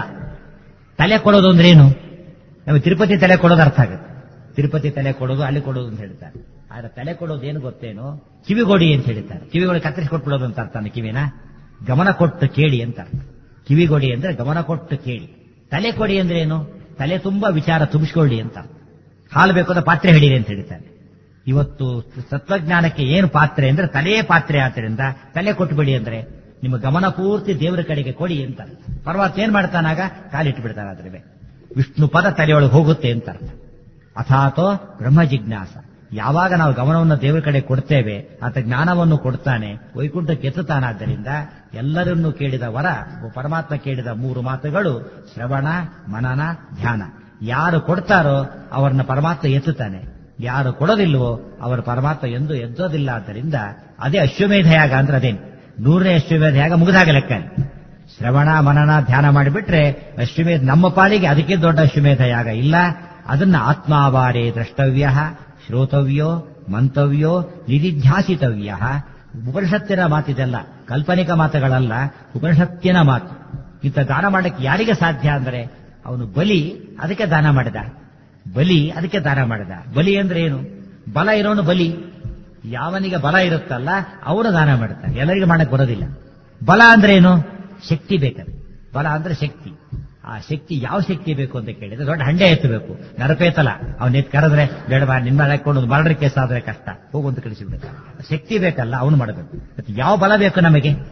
ತಲೆ ಕೊಡೋದು ಅಂದ್ರೆ ಏನು ನಮಗೆ ತಿರುಪತಿ ತಲೆ ಕೊಡೋದು ಅರ್ಥ ಆಗುತ್ತೆ ತಿರುಪತಿ ತಲೆ ಕೊಡೋದು ಅಲ್ಲಿ ಕೊಡೋದು ಅಂತ ಹೇಳ್ತಾರೆ ಆದ್ರೆ ತಲೆ ಕೊಡೋದು ಏನು ಗೊತ್ತೇನು ಕಿವಿಗೊಡಿ ಅಂತ ಹೇಳ್ತಾರೆ ಕಿವಿಗಳು ಕತ್ತರಿಸಿ ಕೊಟ್ಬಿಡೋದು ಅಂತ ಅರ್ಥ ಕಿವಿನ ಗಮನ ಕೊಟ್ಟು ಕೇಳಿ ಅಂತ ಅರ್ಥ ಕಿವಿಗೊಡಿ ಅಂದ್ರೆ ಗಮನ ಕೊಟ್ಟು ಕೇಳಿ ತಲೆ ಕೊಡಿ ಅಂದ್ರೆ ಏನು ತಲೆ ತುಂಬಾ ವಿಚಾರ ತುಂಬಿಸ್ಕೊಳ್ಳಿ ಅಂತ ಹಾಲು ಬೇಕು ಅಂದ್ರೆ ಪಾತ್ರೆ ಹಿಡೀರಿ ಅಂತ ಹೇಳ್ತಾರೆ ಇವತ್ತು ತತ್ವಜ್ಞಾನಕ್ಕೆ ಏನು ಪಾತ್ರೆ ಅಂದ್ರೆ ತಲೆಯೇ ಪಾತ್ರೆ ಆದ್ದರಿಂದ ತಲೆ ಕೊಟ್ಟುಬಿಡಿ ಅಂದ್ರೆ ನಿಮ್ಮ ಗಮನ ಪೂರ್ತಿ ದೇವರ ಕಡೆಗೆ ಕೊಡಿ ಅಂತ ಪರಮಾತ್ಮ ಏನ್ ಮಾಡ್ತಾನಾಗ ಕಾಲಿಟ್ಟು ಬಿಡ್ತಾನೆ ಅದ್ರ ವಿಷ್ಣು ಪದ ತಲೆಯೊಳಗೆ ಹೋಗುತ್ತೆ ಅಂತ ಅರ್ಥ ಅಥಾತೋ ಬ್ರಹ್ಮ ಜಿಜ್ಞಾಸ ಯಾವಾಗ ನಾವು ಗಮನವನ್ನು ದೇವರ ಕಡೆ ಕೊಡ್ತೇವೆ ಆತ ಜ್ಞಾನವನ್ನು ಕೊಡ್ತಾನೆ ವೈಕುಂಠಕ್ಕೆ ಎತ್ತುತ್ತಾನಾದ್ದರಿಂದ ಎಲ್ಲರನ್ನೂ ಕೇಳಿದ ವರ ಪರಮಾತ್ಮ ಕೇಳಿದ ಮೂರು ಮಾತುಗಳು ಶ್ರವಣ ಮನನ ಧ್ಯಾನ ಯಾರು ಕೊಡ್ತಾರೋ ಅವರನ್ನ ಪರಮಾತ್ಮ ಎತ್ತುತ್ತಾನೆ ಯಾರು ಕೊಡೋದಿಲ್ವೋ ಅವರ ಪರಮಾತ್ಮ ಎಂದು ಎದ್ದೋದಿಲ್ಲ ಆದ್ದರಿಂದ ಅದೇ ಅಶ್ವಮೇಧ ಯಾಗ ಅಂದ್ರೆ ಅದೇನು ನೂರನೇ ಅಶ್ವಮೇಧ ಯಾಗ ಮುಗಿದಾಗ ಲೆಕ್ಕ ಶ್ರವಣ ಮನನ ಧ್ಯಾನ ಮಾಡಿಬಿಟ್ರೆ ಅಶ್ವಮೇಧ ನಮ್ಮ ಪಾಲಿಗೆ ಅದಕ್ಕೆ ದೊಡ್ಡ ಅಶ್ವಮೇಧ ಯಾಗ ಇಲ್ಲ ಅದನ್ನ ಆತ್ಮಾವಾರೇ ದ್ರಷ್ಟವ್ಯ ಶ್ರೋತವ್ಯೋ ಮಂತವ್ಯೋ ನಿಧಿಧ್ಯಾಸಿತವ್ಯ ಉಪನಿಷತ್ತಿನ ಮಾತಿದೆಲ್ಲ ಕಾಲ್ಪನಿಕ ಮಾತುಗಳಲ್ಲ ಉಪನಿಷತ್ತಿನ ಮಾತು ಇಂಥ ದಾನ ಮಾಡಕ್ಕೆ ಯಾರಿಗೆ ಸಾಧ್ಯ ಅಂದ್ರೆ ಅವನು ಬಲಿ ಅದಕ್ಕೆ ದಾನ ಮಾಡಿದ ಬಲಿ ಅದಕ್ಕೆ ದಾನ ಮಾಡಿದ ಬಲಿ ಅಂದ್ರೆ ಏನು ಬಲ ಇರೋನು ಬಲಿ ಯಾವನಿಗೆ ಬಲ ಇರುತ್ತಲ್ಲ ಅವನು ದಾನ ಮಾಡ್ತಾನೆ ಎಲ್ಲರಿಗೂ ಮಾಡಕ್ ಬರೋದಿಲ್ಲ ಬಲ ಅಂದ್ರೆ ಏನು ಶಕ್ತಿ ಬೇಕದು ಬಲ ಅಂದ್ರೆ ಶಕ್ತಿ ಆ ಶಕ್ತಿ ಯಾವ ಶಕ್ತಿ ಬೇಕು ಅಂತ ಕೇಳಿದ್ರೆ ದೊಡ್ಡ ಹಂಡೆ ಎತ್ತಬೇಕು ನರಪೇತಲ್ಲ ಅವ್ನ ಎತ್ ಕರೆದ್ರೆ ಬೇಡವಾ ನಿಮ್ಮ ಹಾಕೊಂಡು ಮರ್ಡರ್ ಕೇಸ್ ಆದ್ರೆ ಕಷ್ಟ ಹೋಗುವಂತ ಕಳಿಸಿಬಿಡುತ್ತೆ ಶಕ್ತಿ ಬೇಕಲ್ಲ ಅವನು ಮಾಡಬೇಕು ಮತ್ತೆ ಯಾವ ಬಲ ಬೇಕು ನಮಗೆ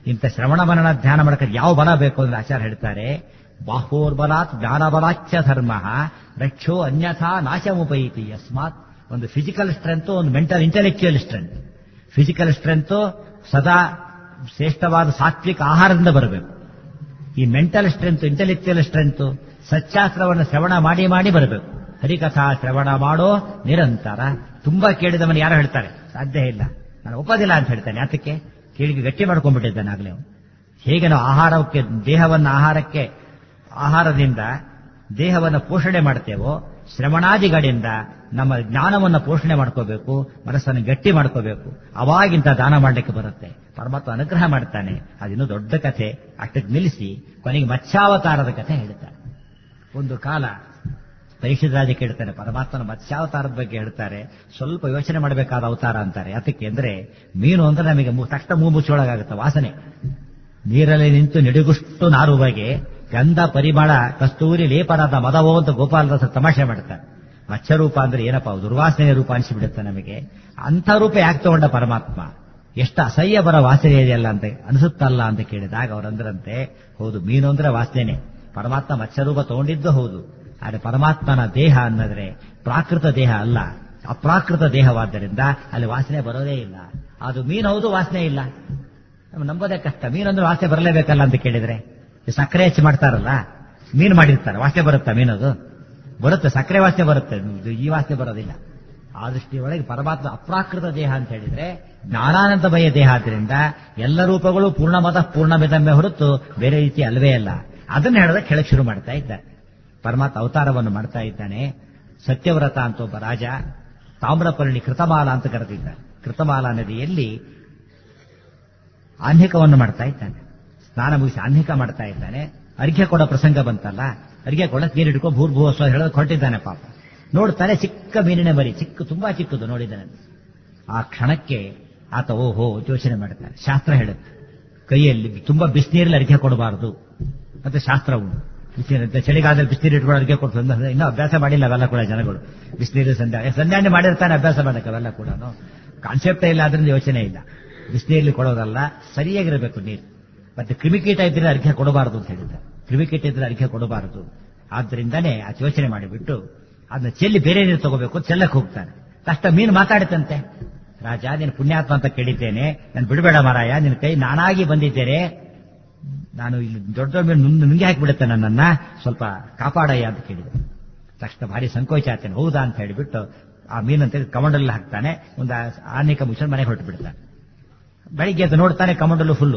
ಇಂಥ ಶ್ರವಣ ಮನನ ಧ್ಯಾನ ಮಾಡಕ್ಕೆ ಯಾವ ಬಲ ಬೇಕು ಅಂದ್ರೆ ಆಚಾರ್ಯ ಹೇಳ್ತಾರೆ ಬಾಹೋರ್ಬಲಾತ್ ಜ್ಞಾನಬಲಾಚ್ಯ ಧರ್ಮ ರಕ್ಷೋ ಅನ್ಯಥಾ ನಾಶಮುಪೈತಿ ಯಸ್ಮಾತ್ ಒಂದು ಫಿಸಿಕಲ್ ಸ್ಟ್ರೆಂತ್ ಒಂದು mental intellectual strength physical strength ಸದಾ ಶ್ರೇಷ್ಠವಾದ ಸಾತ್ವಿಕ ಆಹಾರದಿಂದ ಬರಬೇಕು ಈ ಮೆಂಟಲ್ ಸ್ಟ್ರೆಂತ್ ಇಂಟೆಲೆಕ್ಚುಯಲ್ ಸ್ಟ್ರೆಂತ್ ಸಚ್ಚಾಸ್ತ್ರವನ್ನು ಶ್ರವಣ ಮಾಡಿ ಮಾಡಿ ಬರಬೇಕು ಹರಿಕಥಾ ಶ್ರವಣ ಮಾಡೋ ನಿರಂತರ ತುಂಬಾ ಕೇಳಿದವನು ಯಾರು ಹೇಳ್ತಾರೆ ಸಾಧ್ಯ ಇಲ್ಲ ನಾನು ಒಪ್ಪೋದಿಲ್ಲ ಅಂತ ಹೇಳ್ತಾನೆ ಯಾತಕ್ಕೆ ಕೇಳಿಗೆ ಗಟ್ಟಿ ಮಾಡ್ಕೊಂಡ್ಬಿಟ್ಟಿದ್ದಾನೆ ಆಗ್ಲೇ ಅವನು. ಹೇಗೆ ನಾವು ಆಹಾರಕ್ಕೆ ದೇಹವನ್ನು ಆಹಾರಕ್ಕೆ ಆಹಾರದಿಂದ ದೇಹವನ್ನು ಪೋಷಣೆ ಮಾಡ್ತೇವೋ ಶ್ರವಣಾದಿಗಳಿಂದ ನಮ್ಮ ಜ್ಞಾನವನ್ನು ಪೋಷಣೆ ಮಾಡ್ಕೋಬೇಕು ಮನಸ್ಸನ್ನು ಗಟ್ಟಿ ಮಾಡ್ಕೋಬೇಕು ಅವಾಗಿಂತ ದಾನ ಮಾಡಲಿಕ್ಕೆ ಬರುತ್ತೆ ಪರಮಾತ್ಮ ಅನುಗ್ರಹ ಮಾಡ್ತಾನೆ ಅದಿನ್ನೂ ದೊಡ್ಡ ಕಥೆ ಅಷ್ಟಕ್ಕೆ ನಿಲ್ಲಿಸಿ ಕೊನೆಗೆ ಮತ್ಸ್ಯಾವತಾರದ ಕಥೆ ಹೇಳ್ತಾರೆ ಒಂದು ಕಾಲ ಪರೀಕ್ಷಿತ ರಾಜ ಕೇಳ್ತಾರೆ ಪರಮಾತ್ಮನ ಮತ್ಸ್ಯಾವತಾರದ ಬಗ್ಗೆ ಹೇಳ್ತಾರೆ ಸ್ವಲ್ಪ ಯೋಚನೆ ಮಾಡಬೇಕಾದ ಅವತಾರ ಅಂತಾರೆ ಯಾತಕ್ಕೆ ಅಂದ್ರೆ ಮೀನು ಅಂದ್ರೆ ನಮಗೆ ಮು- ತಕ್ಷಣ ಮೂ ಮುಚ್ಚೊಳಗಾಗುತ್ತೆ ವಾಸನೆ ನೀರಲ್ಲಿ ನಿಂತು ನಿಡುಗುಷ್ಟು ನಾರು ಬಗೆ ಗಂಧ ಪರಿಮಳ ಕಸ್ತೂರಿ ಲೇಪನಾದ ಮದವೋ ಅಂತ ಗೋಪಾಲದಾಸ ತಮಾಷೆ ಮಾಡ್ತಾರೆ ಮತ್ಸ್ಯರೂಪ ಅಂದ್ರೆ ಏನಪ್ಪ ದುರ್ವಾಸನೆ ರೂಪ ಅನಿಸಿಬಿಡುತ್ತೆ ನಮಗೆ ಅಂಥ ರೂಪ ಯಾಕೆ ತಗೊಂಡ ಪರಮಾತ್ಮ ಎಷ್ಟು ಅಸಹ್ಯ ಬರ ವಾಸನೆ ಇದೆಯಲ್ಲ ಅಂತ ಅನಿಸುತ್ತಲ್ಲ ಅಂತ ಕೇಳಿದಾಗ ಅವರಂದ್ರಂತೆ ಹೌದು ಮೀನು ಅಂದ್ರೆ ವಾಸನೆ ಪರಮಾತ್ಮ ಮತ್ಸ್ಯರೂಪ ತಗೊಂಡಿದ್ದು ಹೌದು ಆದರೆ ಪರಮಾತ್ಮನ ದೇಹ ಅನ್ನದ್ರೆ ಪ್ರಾಕೃತ ದೇಹ ಅಲ್ಲ ಅಪ್ರಾಕೃತ ದೇಹವಾದ್ದರಿಂದ ಅಲ್ಲಿ ವಾಸನೆ ಬರೋದೇ ಇಲ್ಲ ಅದು ಮೀನು ಹೌದು ವಾಸನೆ ಇಲ್ಲ ನಮ್ಗೆ ನಂಬೋದೇ ಕಷ್ಟ ಮೀನಂದ್ರೆ ವಾಸನೆ ಬರಲೇಬೇಕಲ್ಲ ಅಂತ ಕೇಳಿದ್ರೆ ಈ ಸಕ್ಕರೆ ಹೆಚ್ಚು ಮಾಡ್ತಾರಲ್ಲ ಮೀನು ಮಾಡಿರ್ತಾರೆ ವಾಸನೆ ಬರುತ್ತಾ ಮೀನದು ಬರುತ್ತೆ ಸಕ್ಕರೆ ವಾಸನೆ ಬರುತ್ತೆ ಇದು ಈ ವಾಸನೆ ಬರೋದಿಲ್ಲ ಆ ದೃಷ್ಟಿಯೊಳಗೆ ಪರಮಾತ್ಮ ಅಪ್ರಾಕೃತ ದೇಹ ಅಂತ ಹೇಳಿದ್ರೆ ಜ್ಞಾನಾನಂದಮಯ ದೇಹ ಆದ್ರಿಂದ ಎಲ್ಲ ರೂಪಗಳು ಪೂರ್ಣಮದ ಪೂರ್ಣಮಿದಮ್ಮೆ ಹೊರತು ಬೇರೆ ರೀತಿ ಅಲ್ವೇ ಅಲ್ಲ ಅದನ್ನ ಹೇಳಿದ್ರೆ ಕೆಳಗೆ ಶುರು ಮಾಡ್ತಾ ಇದ್ದಾರೆ ಪರಮಾತ್ಮ ಅವತಾರವನ್ನು ಮಾಡ್ತಾ ಇದ್ದಾನೆ ಸತ್ಯವ್ರತ ಅಂತ ಒಬ್ಬ ರಾಜ ತಾಮ್ರಪರ್ಣಿ ಕೃತಮಾಲ ಅಂತ ಕರೆದಿದ್ದಾರೆ ಕೃತಮಾಲ ನದಿಯಲ್ಲಿ ಆನ್ಹಿಕವನ್ನು ಮಾಡ್ತಾ ಇದ್ದಾನೆ ಸ್ನಾನ ಮುಗಿಸಿ ಆನ್ಹಿಕ ಮಾಡ್ತಾ ಇದ್ದಾನೆ ಅರ್ಘ್ಯ ಕೊಡೋ ಪ್ರಸಂಗ ಬಂತಲ್ಲ ಅರ್ಘ್ಯ ಕೊಡಕ್ ನೀರು ಹಿಡ್ಕೊ ಭೂರ್ಭುವಸ್ವ ಹೇಳೋದು ಹೊರಟಿದ್ದಾನೆ ಪಾಪ ನೋಡ್ತಾನೆ ಚಿಕ್ಕ ಮೀನಿನ ಮರಿ ಚಿಕ್ಕ ತುಂಬಾ ಚಿಕ್ಕದು ನೋಡಿದ್ದಾನೆ ಆ ಕ್ಷಣಕ್ಕೆ ಆತ ಓಹೋ ಯೋಚನೆ ಮಾಡ್ತಾನೆ ಶಾಸ್ತ್ರ ಹೇಳುತ್ತೆ ಕೈಯಲ್ಲಿ ತುಂಬಾ ಬಿಸಿನೀರಲ್ಲಿ ಅರ್ಘ್ಯ ಕೊಡಬಾರದು ಮತ್ತೆ ಶಾಸ್ತ್ರ ಉಂಟು ಬಿಸಿನೀರು ಚಳಿಗಾಲದಲ್ಲಿ ಬಿಸಿನೀರು ಇಟ್ಕೊಂಡು ಅರ್ಘ್ಯ ಕೊಡ್ತು ಇನ್ನೂ ಅಭ್ಯಾಸ ಮಾಡಿಲ್ಲ ಅವೆಲ್ಲ ಕೂಡ ಜನಗಳು ಬಿಸಿನೀರು ಸಂಧ್ಯಾ ಸಂಧ್ಯಾನೆ ಮಾಡಿರ್ತಾನೆ ಅಭ್ಯಾಸ ಮಾಡಕ್ಕೆ ಅವೆಲ್ಲ ಕೂಡ ಕಾನ್ಸೆಪ್ಟೇ ಇಲ್ಲ ಅದರಿಂದ ಯೋಚನೆ ಇಲ್ಲ ಬಿಸಿನೀರಲ್ಲಿ ಕೊಡೋದಲ್ಲ ಸರಿಯಾಗಿರಬೇಕು ನೀರು ಮತ್ತೆ ಕ್ರಿಮಿಕೀಟ ಇದ್ರೆ ಅರ್ಘ್ಯ ಕೊಡಬಾರದು ಅಂತ ಹೇಳಿದ್ದಾರೆ ಕ್ರಿಮಿಕೀಟ ಇದ್ರೆ ಅರ್ಘ್ಯ ಕೊಡಬಾರದು ಆದ್ರಿಂದಾನೇ ಆ ಯೋಚನೆ ಮಾಡಿಬಿಟ್ಟು ಅದನ್ನ ಚೆಲ್ಲಿ ಬೇರೆ ನೀರು ತಗೋಬೇಕು ಚೆಲ್ಲಕ್ಕೆ ಹೋಗ್ತಾನೆ ಕಷ್ಟ ಮೀನು ಮಾತಾಡುತ್ತಂತೆ ರಾಜ ನೀನು ಪುಣ್ಯಾತ್ಮ ಅಂತ ಕೇಳಿದ್ದೇನೆ ನಾನು ಬಿಡಬೇಡ ಮಾರಾಯ ನಿನ್ನ ಕೈ ನಾನಾಗಿ ಬಂದಿದ್ದೇನೆ ನಾನು ಇಲ್ಲಿ ದೊಡ್ಡ ದೊಡ್ಡ ಮೀನು ನುಂಗ್- ನುಂಗಿ ಹಾಕಿಬಿಡುತ್ತೆ ನನ್ನನ್ನ ಸ್ವಲ್ಪ ಕಾಪಾಡಯ್ಯ ಅಂತ ಕೇಳಿದೆ ತಕ್ಷಣ ಭಾರಿ ಸಂಕೋಚ ಆಗ್ತಾನೆ ಹೌದಾ ಅಂತ ಹೇಳಿಬಿಟ್ಟು ಆ ಮೀನಂತ ಕಮಂಡಲ್ಲಿ ಹಾಕ್ತಾನೆ ಒಂದು ಆನೇಕ ಮುಗಿಸ್ಕೊಂಡು ಮನೆಗೆ ಹೊರಟು ಬಿಡ್ತಾನೆ ಬೆಳಿಗ್ಗೆ ಎದ್ದು ನೋಡ್ತಾನೆ ಕಮಂಡಲು ಫುಲ್ಲು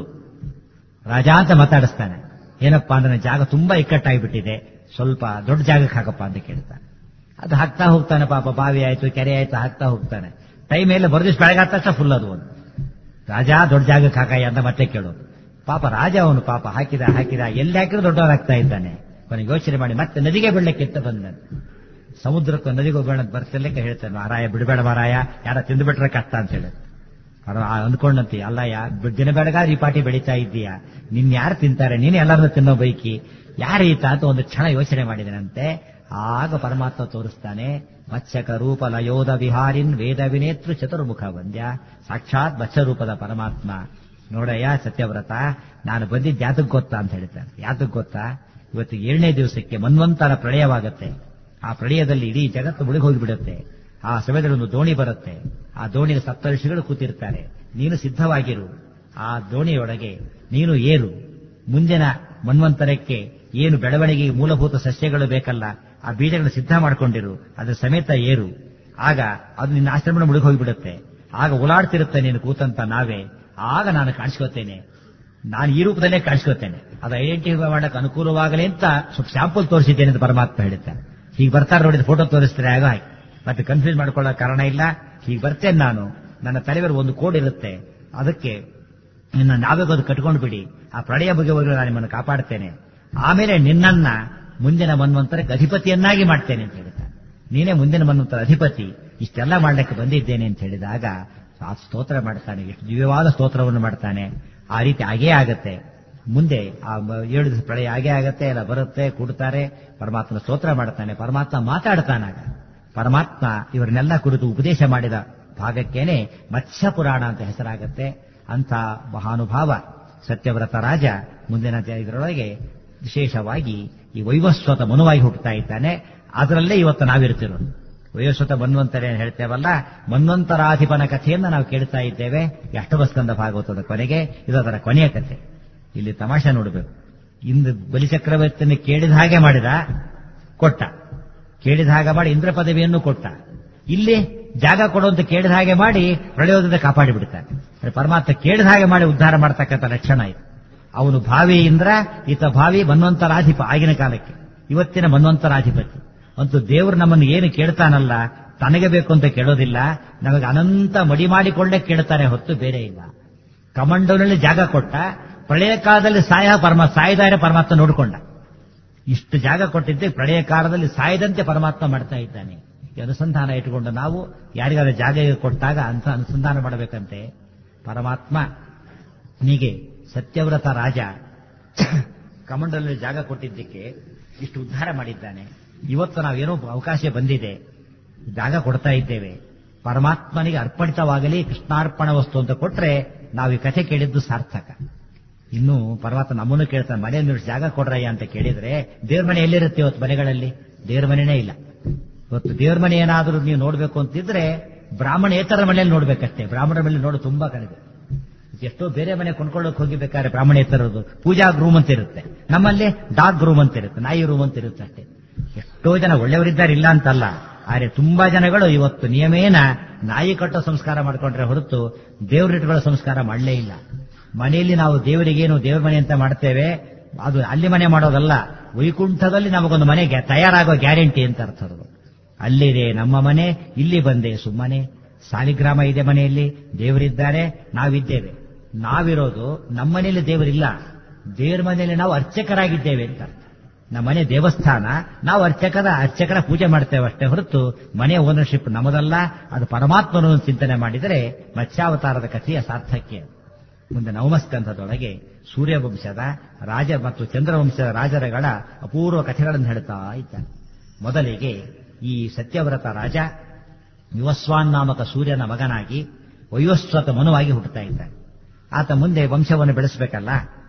ರಾಜ ಅಂತ ಮಾತಾಡಿಸ್ತಾನೆ ಏನಪ್ಪಾ ಅಂದ್ರೆ ಜಾಗ ತುಂಬಾ ಇಕ್ಕಟ್ಟಾಗಿಬಿಟ್ಟಿದೆ ಸ್ವಲ್ಪ ದೊಡ್ಡ ಜಾಗಕ್ಕೆ ಹಾಕಪ್ಪ ಅಂತ ಕೇಳ್ತಾನೆ ಅದು ಹಾಕ್ತಾ ಹೋಗ್ತಾನೆ ಪಾಪ ಬಾವಿ ಆಯ್ತು ಕೆರೆ ಆಯ್ತು ಹಾಕ್ತಾ ಹೋಗ್ತಾನೆ ಟೈಮ್ ಎಲ್ಲ ಬರೆದಿಷ್ಟು ಬೆಳಗಾದ ತಕ್ಷಣ ಫುಲ್ ಅದು ಒಂದು ರಾಜ ದೊಡ್ಡ ಜಾಗಕ್ಕೆ ಹಾಕಯ್ಯ ಅಂತ ಮತ್ತೆ ಕೇಳೋದು ಪಾಪ ರಾಜ ಅವನು ಪಾಪ ಹಾಕಿದ ಹಾಕಿದ ಎಲ್ಲಿ ಹಾಕಿದ್ರು ದೊಡ್ಡವನಾಗ್ತಾ ಇದ್ದಾನೆ ಕೊನೆಗೆ ಯೋಚನೆ ಮಾಡಿ ಮತ್ತೆ ನದಿಗೆ ಬೀಳಕ್ಕೆ ಎತ್ತ ಬಂದನು ಸಮುದ್ರಕ್ಕೂ ನದಿಗೂ ಬೀಳ ಬರ್ತಿರ್ಲಿಕ್ಕೆ ಹೇಳ್ತಾನೆ ಮಾರಾಯ ಬಿಡಬೇಡ ಮಾರಾಯ ಯಾರ ತಿಂದುಬಿಟ್ರೆ ಕಷ್ಟ ಅಂತ ಹೇಳಿ ಅವ್ರು ಆ ಅಂದ್ಕೊಂಡಂತೆ ಅಲ್ಲಯ್ಯ ಬಿ- ದಿನ ಬೆಳಗಾದ್ರೆ ಈ ಪಾಟಿ ಬೆಳೀತಾ ಇದ್ದೀಯಾ ನಿನ್ ಯಾರು ತಿಂತಾರೆ ನೀನು ಎಲ್ಲರನ್ನ ತಿನ್ನೋ ಬೈಕಿ ಯಾರೀತ ಅಂತ ಒಂದು ಕ್ಷಣ ಯೋಚನೆ ಮಾಡಿದನಂತೆ ಆಗ ಪರಮಾತ್ಮ ತೋರಿಸ್ತಾನೆ ಮತ್ಸ್ಯಕ ರೂಪ ಲಯೋಧ ವಿಹಾರಿನ್ ವೇದ ವಿನೇತೃ ಚತುರ್ಮುಖ ವಂದ್ಯ ಸಾಕ್ಷಾತ್ ಮತ್ಸ್ಯ ರೂಪದ ಪರಮಾತ್ಮ ನೋಡಯ್ಯ ಸತ್ಯವ್ರತ ನಾನು ಬಂದಿದ್ದು ಯಾತಕ್ ಗೊತ್ತಾ ಅಂತ ಹೇಳ್ತಾನೆ ಯಾತಕ್ ಗೊತ್ತಾ ಇವತ್ತು ಏಳನೇ ದಿವಸಕ್ಕೆ ಮನ್ವಂತರ ಪ್ರಳಯವಾಗುತ್ತೆ ಆ ಪ್ರಳಯದಲ್ಲಿ ಇಡೀ ಜಗತ್ತು ಮುಳುಗಿ ಹೋಗಿಬಿಡುತ್ತೆ ಆ ಸಮಯದಲ್ಲಿ ಒಂದು ದೋಣಿ ಬರುತ್ತೆ ಆ ದೋಣಿಗೆ ಸಪ್ತಋಷಿಗಳು ಕೂತಿರ್ತಾರೆ ನೀನು ಸಿದ್ಧವಾಗಿರು ಆ ದೋಣಿಯೊಳಗೆ ನೀನು ಏರು ಮುಂದಿನ ಮನ್ವಂತರಕ್ಕೆ ಏನು ಬೆಳವಣಿಗೆಗೆ ಮೂಲಭೂತ ಸಸ್ಯಗಳು ಬೇಕಲ್ಲ ಆ ಬೀಜಗಳನ್ನು ಸಿದ್ಧ ಮಾಡ್ಕೊಂಡಿರು ಅದ್ರ ಸಮೇತ ಏರು ಆಗ ಅದು ನಿನ್ನ ಆಶ್ರಮನ ಮುಳುಗಿ ಹೋಗಿಬಿಡುತ್ತೆ ಆಗ ಓಲಾಡ್ತಿರುತ್ತೆ ನೀನು ಕೂತಂತ ನಾವೇ ಆಗ ನಾನು ಕಾಣಿಸ್ಕೋತೇನೆ ನಾನು ಈ ರೂಪದಲ್ಲೇ ಕಾಣಿಸ್ಕೋತೇನೆ ಅದು ಐಡೆಂಟಿಫೈ ಮಾಡಕ್ಕೆ ಅನುಕೂಲವಾಗಲಿ ಅಂತ ಸ್ವಲ್ಪ ಸ್ಯಾಂಪಲ್ ತೋರಿಸಿದ್ದೇನೆ ಅಂತ ಪರಮಾತ್ಮ ಹೇಳ್ತಾನೆ ಹೀಗೆ ಬರ್ತಾರೆ ನೋಡಿದ ಫೋಟೋ ತೋರಿಸ್ತಾರೆ ಆಗ ಆಯ್ತು ಮತ್ತೆ ಕನ್ಫ್ಯೂಸ್ ಮಾಡ್ಕೊಳ್ಳೋ ಕಾರಣ ಇಲ್ಲ ಹೀಗೆ ಬರ್ತೇನೆ ನಾನು ನನ್ನ ತಲೆವರು ಒಂದು ಕೋಡ್ ಇರುತ್ತೆ ಅದಕ್ಕೆ ನಿನ್ನ ನಾವೇ ಅದು ಕಟ್ಕೊಂಡು ಬಿಡಿ ಆ ಪ್ರಳಯ ಬಗೆವರೆಗೂ ನಾನು ನಿಮ್ಮನ್ನು ಕಾಪಾಡ್ತೇನೆ ಆಮೇಲೆ ನಿನ್ನನ್ನ ಮುಂದಿನ ಮನ್ವಂತರಕ್ಕೆ ಅಧಿಪತಿಯನ್ನಾಗಿ ಮಾಡ್ತೇನೆ ಅಂತ ಹೇಳ್ತಾನೆ ನೀನೇ ಮುಂದಿನ ಮನ್ವಂತರ ಅಧಿಪತಿ ಇಷ್ಟೆಲ್ಲ ಮಾಡ್ಲಿಕ್ಕೆ ಬಂದಿದ್ದೇನೆ ಅಂತ ಹೇಳಿದಾಗ ಆ ಸ್ತೋತ್ರ ಮಾಡ್ತಾನೆ ಎಷ್ಟು ದಿವ್ಯವಾದ ಸ್ತೋತ್ರವನ್ನು ಮಾಡ್ತಾನೆ ಆ ರೀತಿ ಆಗೇ ಆಗತ್ತೆ ಮುಂದೆ ಆ ಮ- ಏಳು ದಿವಸ ಪ್ರಳಯ ಆಗೇ ಆಗತ್ತೆ ಎಲ್ಲ ಬರುತ್ತೆ ಕೂಡ್ತಾರೆ ಪರಮಾತ್ಮನ ಸ್ತೋತ್ರ ಮಾಡ್ತಾನೆ ಪರಮಾತ್ಮ ಮಾತಾಡ್ತಾನಾಗ ಪರಮಾತ್ಮ ಇವರನ್ನೆಲ್ಲ ಕುರಿತು ಉಪದೇಶ ಮಾಡಿದ ಭಾಗಕ್ಕೇನೆ ಮತ್ಸ್ಯ ಪುರಾಣ ಅಂತ ಹೆಸರಾಗತ್ತೆ ಅಂತ ಮಹಾನುಭಾವ ಸತ್ಯವ್ರತ ರಾಜ ಮುಂದಿನ ಇದರೊಳಗೆ ವಿಶೇಷವಾಗಿ ಈ ವೈವಸ್ವತ ಮನುವಾಗಿ ಹುಟ್ಟುತ್ತಾ ಇದ್ದಾನೆ ಅದರಲ್ಲೇ ಇವತ್ತು ನಾವಿರ್ತಿರೋದು ವಯೋಸ್ವತ ಮನ್ವಂತರ ಏನು ಹೇಳ್ತೇವಲ್ಲ ಮನ್ವಂತರಾಧಿಪನ ಕಥೆಯನ್ನು ನಾವು ಕೇಳ್ತಾ ಇದ್ದೇವೆ ಅಷ್ಟಮಸ್ಕಂದ ಭಾಗವತದ ಕೊನೆಗೆ ಇದು ಅದರ ಕೊನೆಯ ಕಥೆ ಇಲ್ಲಿ ತಮಾಷೆ ನೋಡಬೇಕು ಇಂದು ಬಲಿಚಕ್ರವರ್ತಿಯನ್ನು ಕೇಳಿದ ಹಾಗೆ ಮಾಡಿದ ಕೊಟ್ಟ ಕೇಳಿದ ಹಾಗೆ ಮಾಡಿ ಇಂದ್ರ ಪದವಿಯನ್ನು ಕೊಟ್ಟ ಇಲ್ಲಿ ಜಾಗ ಕೊಡುವಂತ ಕೇಳಿದ ಹಾಗೆ ಮಾಡಿ ಪ್ರಳಯೋದಿಂದ ಕಾಪಾಡಿ ಬಿಡ್ತಾನೆ ಪರಮಾತ್ಮ ಕೇಳಿದ ಹಾಗೆ ಮಾಡಿ ಉದ್ಧಾರ ಮಾಡ್ತಕ್ಕಂಥ ಲಕ್ಷಣ ಇದು ಅವನು ಭಾವಿ ಇಂದ್ರ ಈತ ಭಾವಿ ಮನ್ವಂತರಾಧಿಪ ಆಗಿನ ಕಾಲಕ್ಕೆ ಇವತ್ತಿನ ಮನ್ವಂತರಾಧಿಪತಿ ಅಂತೂ ದೇವರು ನಮ್ಮನ್ನು ಏನು ಕೇಳ್ತಾನಲ್ಲ ತನಗೆ ಬೇಕು ಅಂತ ಕೇಳೋದಿಲ್ಲ ನಮಗೆ ಅನಂತ ಮಡಿ ಮಾಡಿಕೊಂಡೇ ಕೇಳ್ತಾನೆ ಹೊತ್ತು ಬೇರೆ ಇಲ್ಲ ಕಮಂಡೋನಲ್ಲಿ ಜಾಗ ಕೊಟ್ಟ ಪ್ರಳಯ ಕಾಲದಲ್ಲಿ ಸಾಯ ಪರಮ ಸಾಯದಾರೆ ಪರಮಾತ್ಮ ನೋಡಿಕೊಂಡ ಇಷ್ಟು ಜಾಗ ಕೊಟ್ಟಿದ್ದೆ ಪ್ರಳಯ ಕಾಲದಲ್ಲಿ ಸಾಯದಂತೆ ಪರಮಾತ್ಮ ಮಾಡ್ತಾ ಇದ್ದಾನೆ ಈ ಅನುಸಂಧಾನ ಇಟ್ಟುಕೊಂಡು ನಾವು ಯಾರಿಗಾದ್ರೂ ಜಾಗ ಕೊಟ್ಟಾಗ ಅಂತ ಅನುಸಂಧಾನ ಮಾಡಬೇಕಂತೆ ಪರಮಾತ್ಮ ನೀಗೆ ಸತ್ಯವ್ರತ ರಾಜ ಕಮಂಡಲಲ್ಲಿ ಜಾಗ ಕೊಟ್ಟಿದ್ದಕ್ಕೆ ಇಷ್ಟು ಉದ್ಧಾರ ಮಾಡಿದ್ದಾನೆ ಇವತ್ತು ನಾವೇನೋ ಅವಕಾಶ ಬಂದಿದೆ ಜಾಗ ಕೊಡ್ತಾ ಇದ್ದೇವೆ ಪರಮಾತ್ಮನಿಗೆ ಅರ್ಪಣಿತವಾಗಲಿ ಕೃಷ್ಣಾರ್ಪಣ ವಸ್ತು ಅಂತ ಕೊಟ್ರೆ ನಾವು ಈ ಕಥೆ ಕೇಳಿದ್ದು ಸಾರ್ಥಕ ಇನ್ನು ಪರಮಾತ್ಮ ನಮ್ಮನ್ನು ಕೇಳ್ತಾನೆ ಮನೆಯಲ್ಲಿ ಜಾಗ ಕೊಡ್ರಯ್ಯ ಅಂತ ಕೇಳಿದ್ರೆ ದೇವ್ರ ಮನೆ ಎಲ್ಲಿರುತ್ತೆ ಇವತ್ತು ಮನೆಗಳಲ್ಲಿ ದೇವ್ರ ಮನೆನೇ ಇಲ್ಲ ಇವತ್ತು ದೇವ್ರ ಮನೆ ಏನಾದರೂ ನೀವು ನೋಡ್ಬೇಕು ಅಂತಿದ್ರೆ ಬ್ರಾಹ್ಮಣೇತರ ಮನೆಯಲ್ಲಿ ನೋಡ್ಬೇಕಷ್ಟೇ ಬ್ರಾಹ್ಮಣರ ಮನೆಯಲ್ಲಿ ನೋಡು ತುಂಬಾ ಕಡಿಮೆ ಎಷ್ಟೋ ಬೇರೆ ಮನೆ ಕೊಂಡ್ಕೊಳ್ಳೋಕೆ ಹೋಗಿಬೇಕಾದ್ರೆ ಬ್ರಾಹ್ಮಣೇತರದು ಪೂಜಾ ರೂಮ್ ಅಂತ ಇರುತ್ತೆ ನಮ್ಮಲ್ಲಿ ಡಾಗ್ ರೂಮ್ ಅಂತ ಇರುತ್ತೆ ನಾಯಿ ರೂಮ್ ಅಂತ ಇರುತ್ತೆ ಅಷ್ಟೇ ಎಷ್ಟೋ ಜನ ಒಳ್ಳೆಯವರಿದ್ದಾರೆ ಇಲ್ಲ ಅಂತಲ್ಲ ಆದ್ರೆ ತುಂಬಾ ಜನಗಳು ಇವತ್ತು ನಿಯಮೇನ ನಾಯಿ ಕಟ್ಟೋ ಸಂಸ್ಕಾರ ಮಾಡ್ಕೊಂಡ್ರೆ ಹೊರತು ದೇವರಿಟ್ಟುಗಳ ಸಂಸ್ಕಾರ ಮಾಡಲೇ ಇಲ್ಲ ಮನೆಯಲ್ಲಿ ನಾವು ದೇವರಿಗೇನು ದೇವ್ರ ಮನೆ ಅಂತ ಮಾಡ್ತೇವೆ ಅದು ಅಲ್ಲಿ ಮನೆ ಮಾಡೋದಲ್ಲ ವೈಕುಂಠದಲ್ಲಿ ನಮಗೊಂದು ಮನೆ ತಯಾರಾಗೋ ಗ್ಯಾರಂಟಿ ಅಂತ ಅರ್ಥ ಅದು ಅಲ್ಲಿದೆ ನಮ್ಮ ಮನೆ ಇಲ್ಲಿ ಬಂದೆ ಸುಮ್ಮನೆ ಸಾಲಿಗ್ರಾಮ ಇದೆ ಮನೆಯಲ್ಲಿ ದೇವರಿದ್ದಾರೆ ನಾವಿದ್ದೇವೆ ನಾವಿರೋದು ನಮ್ಮ ಮನೆಯಲ್ಲಿ ದೇವರಿಲ್ಲ ದೇವ್ರ ಮನೆಯಲ್ಲಿ ನಾವು ಅರ್ಚಕರಾಗಿದ್ದೇವೆ ಅಂತ ನಮ್ಮ ಮನೆ ದೇವಸ್ಥಾನ ನಾವು ಅರ್ಚಕರ ಅರ್ಚಕರ ಪೂಜೆ ಮಾಡ್ತೇವೆ ಅಷ್ಟೇ ಹೊರತು ಮನೆ ಓನರ್ಶಿಪ್ ನಮ್ಮದಲ್ಲ ಅದು ಪರಮಾತ್ಮನನ್ನು ಚಿಂತನೆ ಮಾಡಿದರೆ ಮತ್ಸ್ಯಾವತಾರದ ಕಥೆಯ ಸಾರ್ಥಕ್ಯ ಮುಂದೆ ನವಮಸ್ಕಂಧದೊಳಗೆ ಸೂರ್ಯವಂಶದ ರಾಜ ಮತ್ತು ಚಂದ್ರವಂಶದ ರಾಜರಗಳ ಅಪೂರ್ವ ಕಥೆಗಳನ್ನು ಹೇಳ್ತಾ ಇದ್ದಾನೆ ಮೊದಲಿಗೆ ಈ ಸತ್ಯವ್ರತ ರಾಜ ವಿವಸ್ವಾನ್ ನಾಮಕ ಸೂರ್ಯನ ಮಗನಾಗಿ ವೈವಸ್ವತ ಮನುವಾಗಿ ಹುಟ್ಟುತ್ತಾ ಇದ್ದಾನೆ ಆತ ಮುಂದೆ ವಂಶವನ್ನು ಬೆಳೆಸಬೇಕಲ್ಲ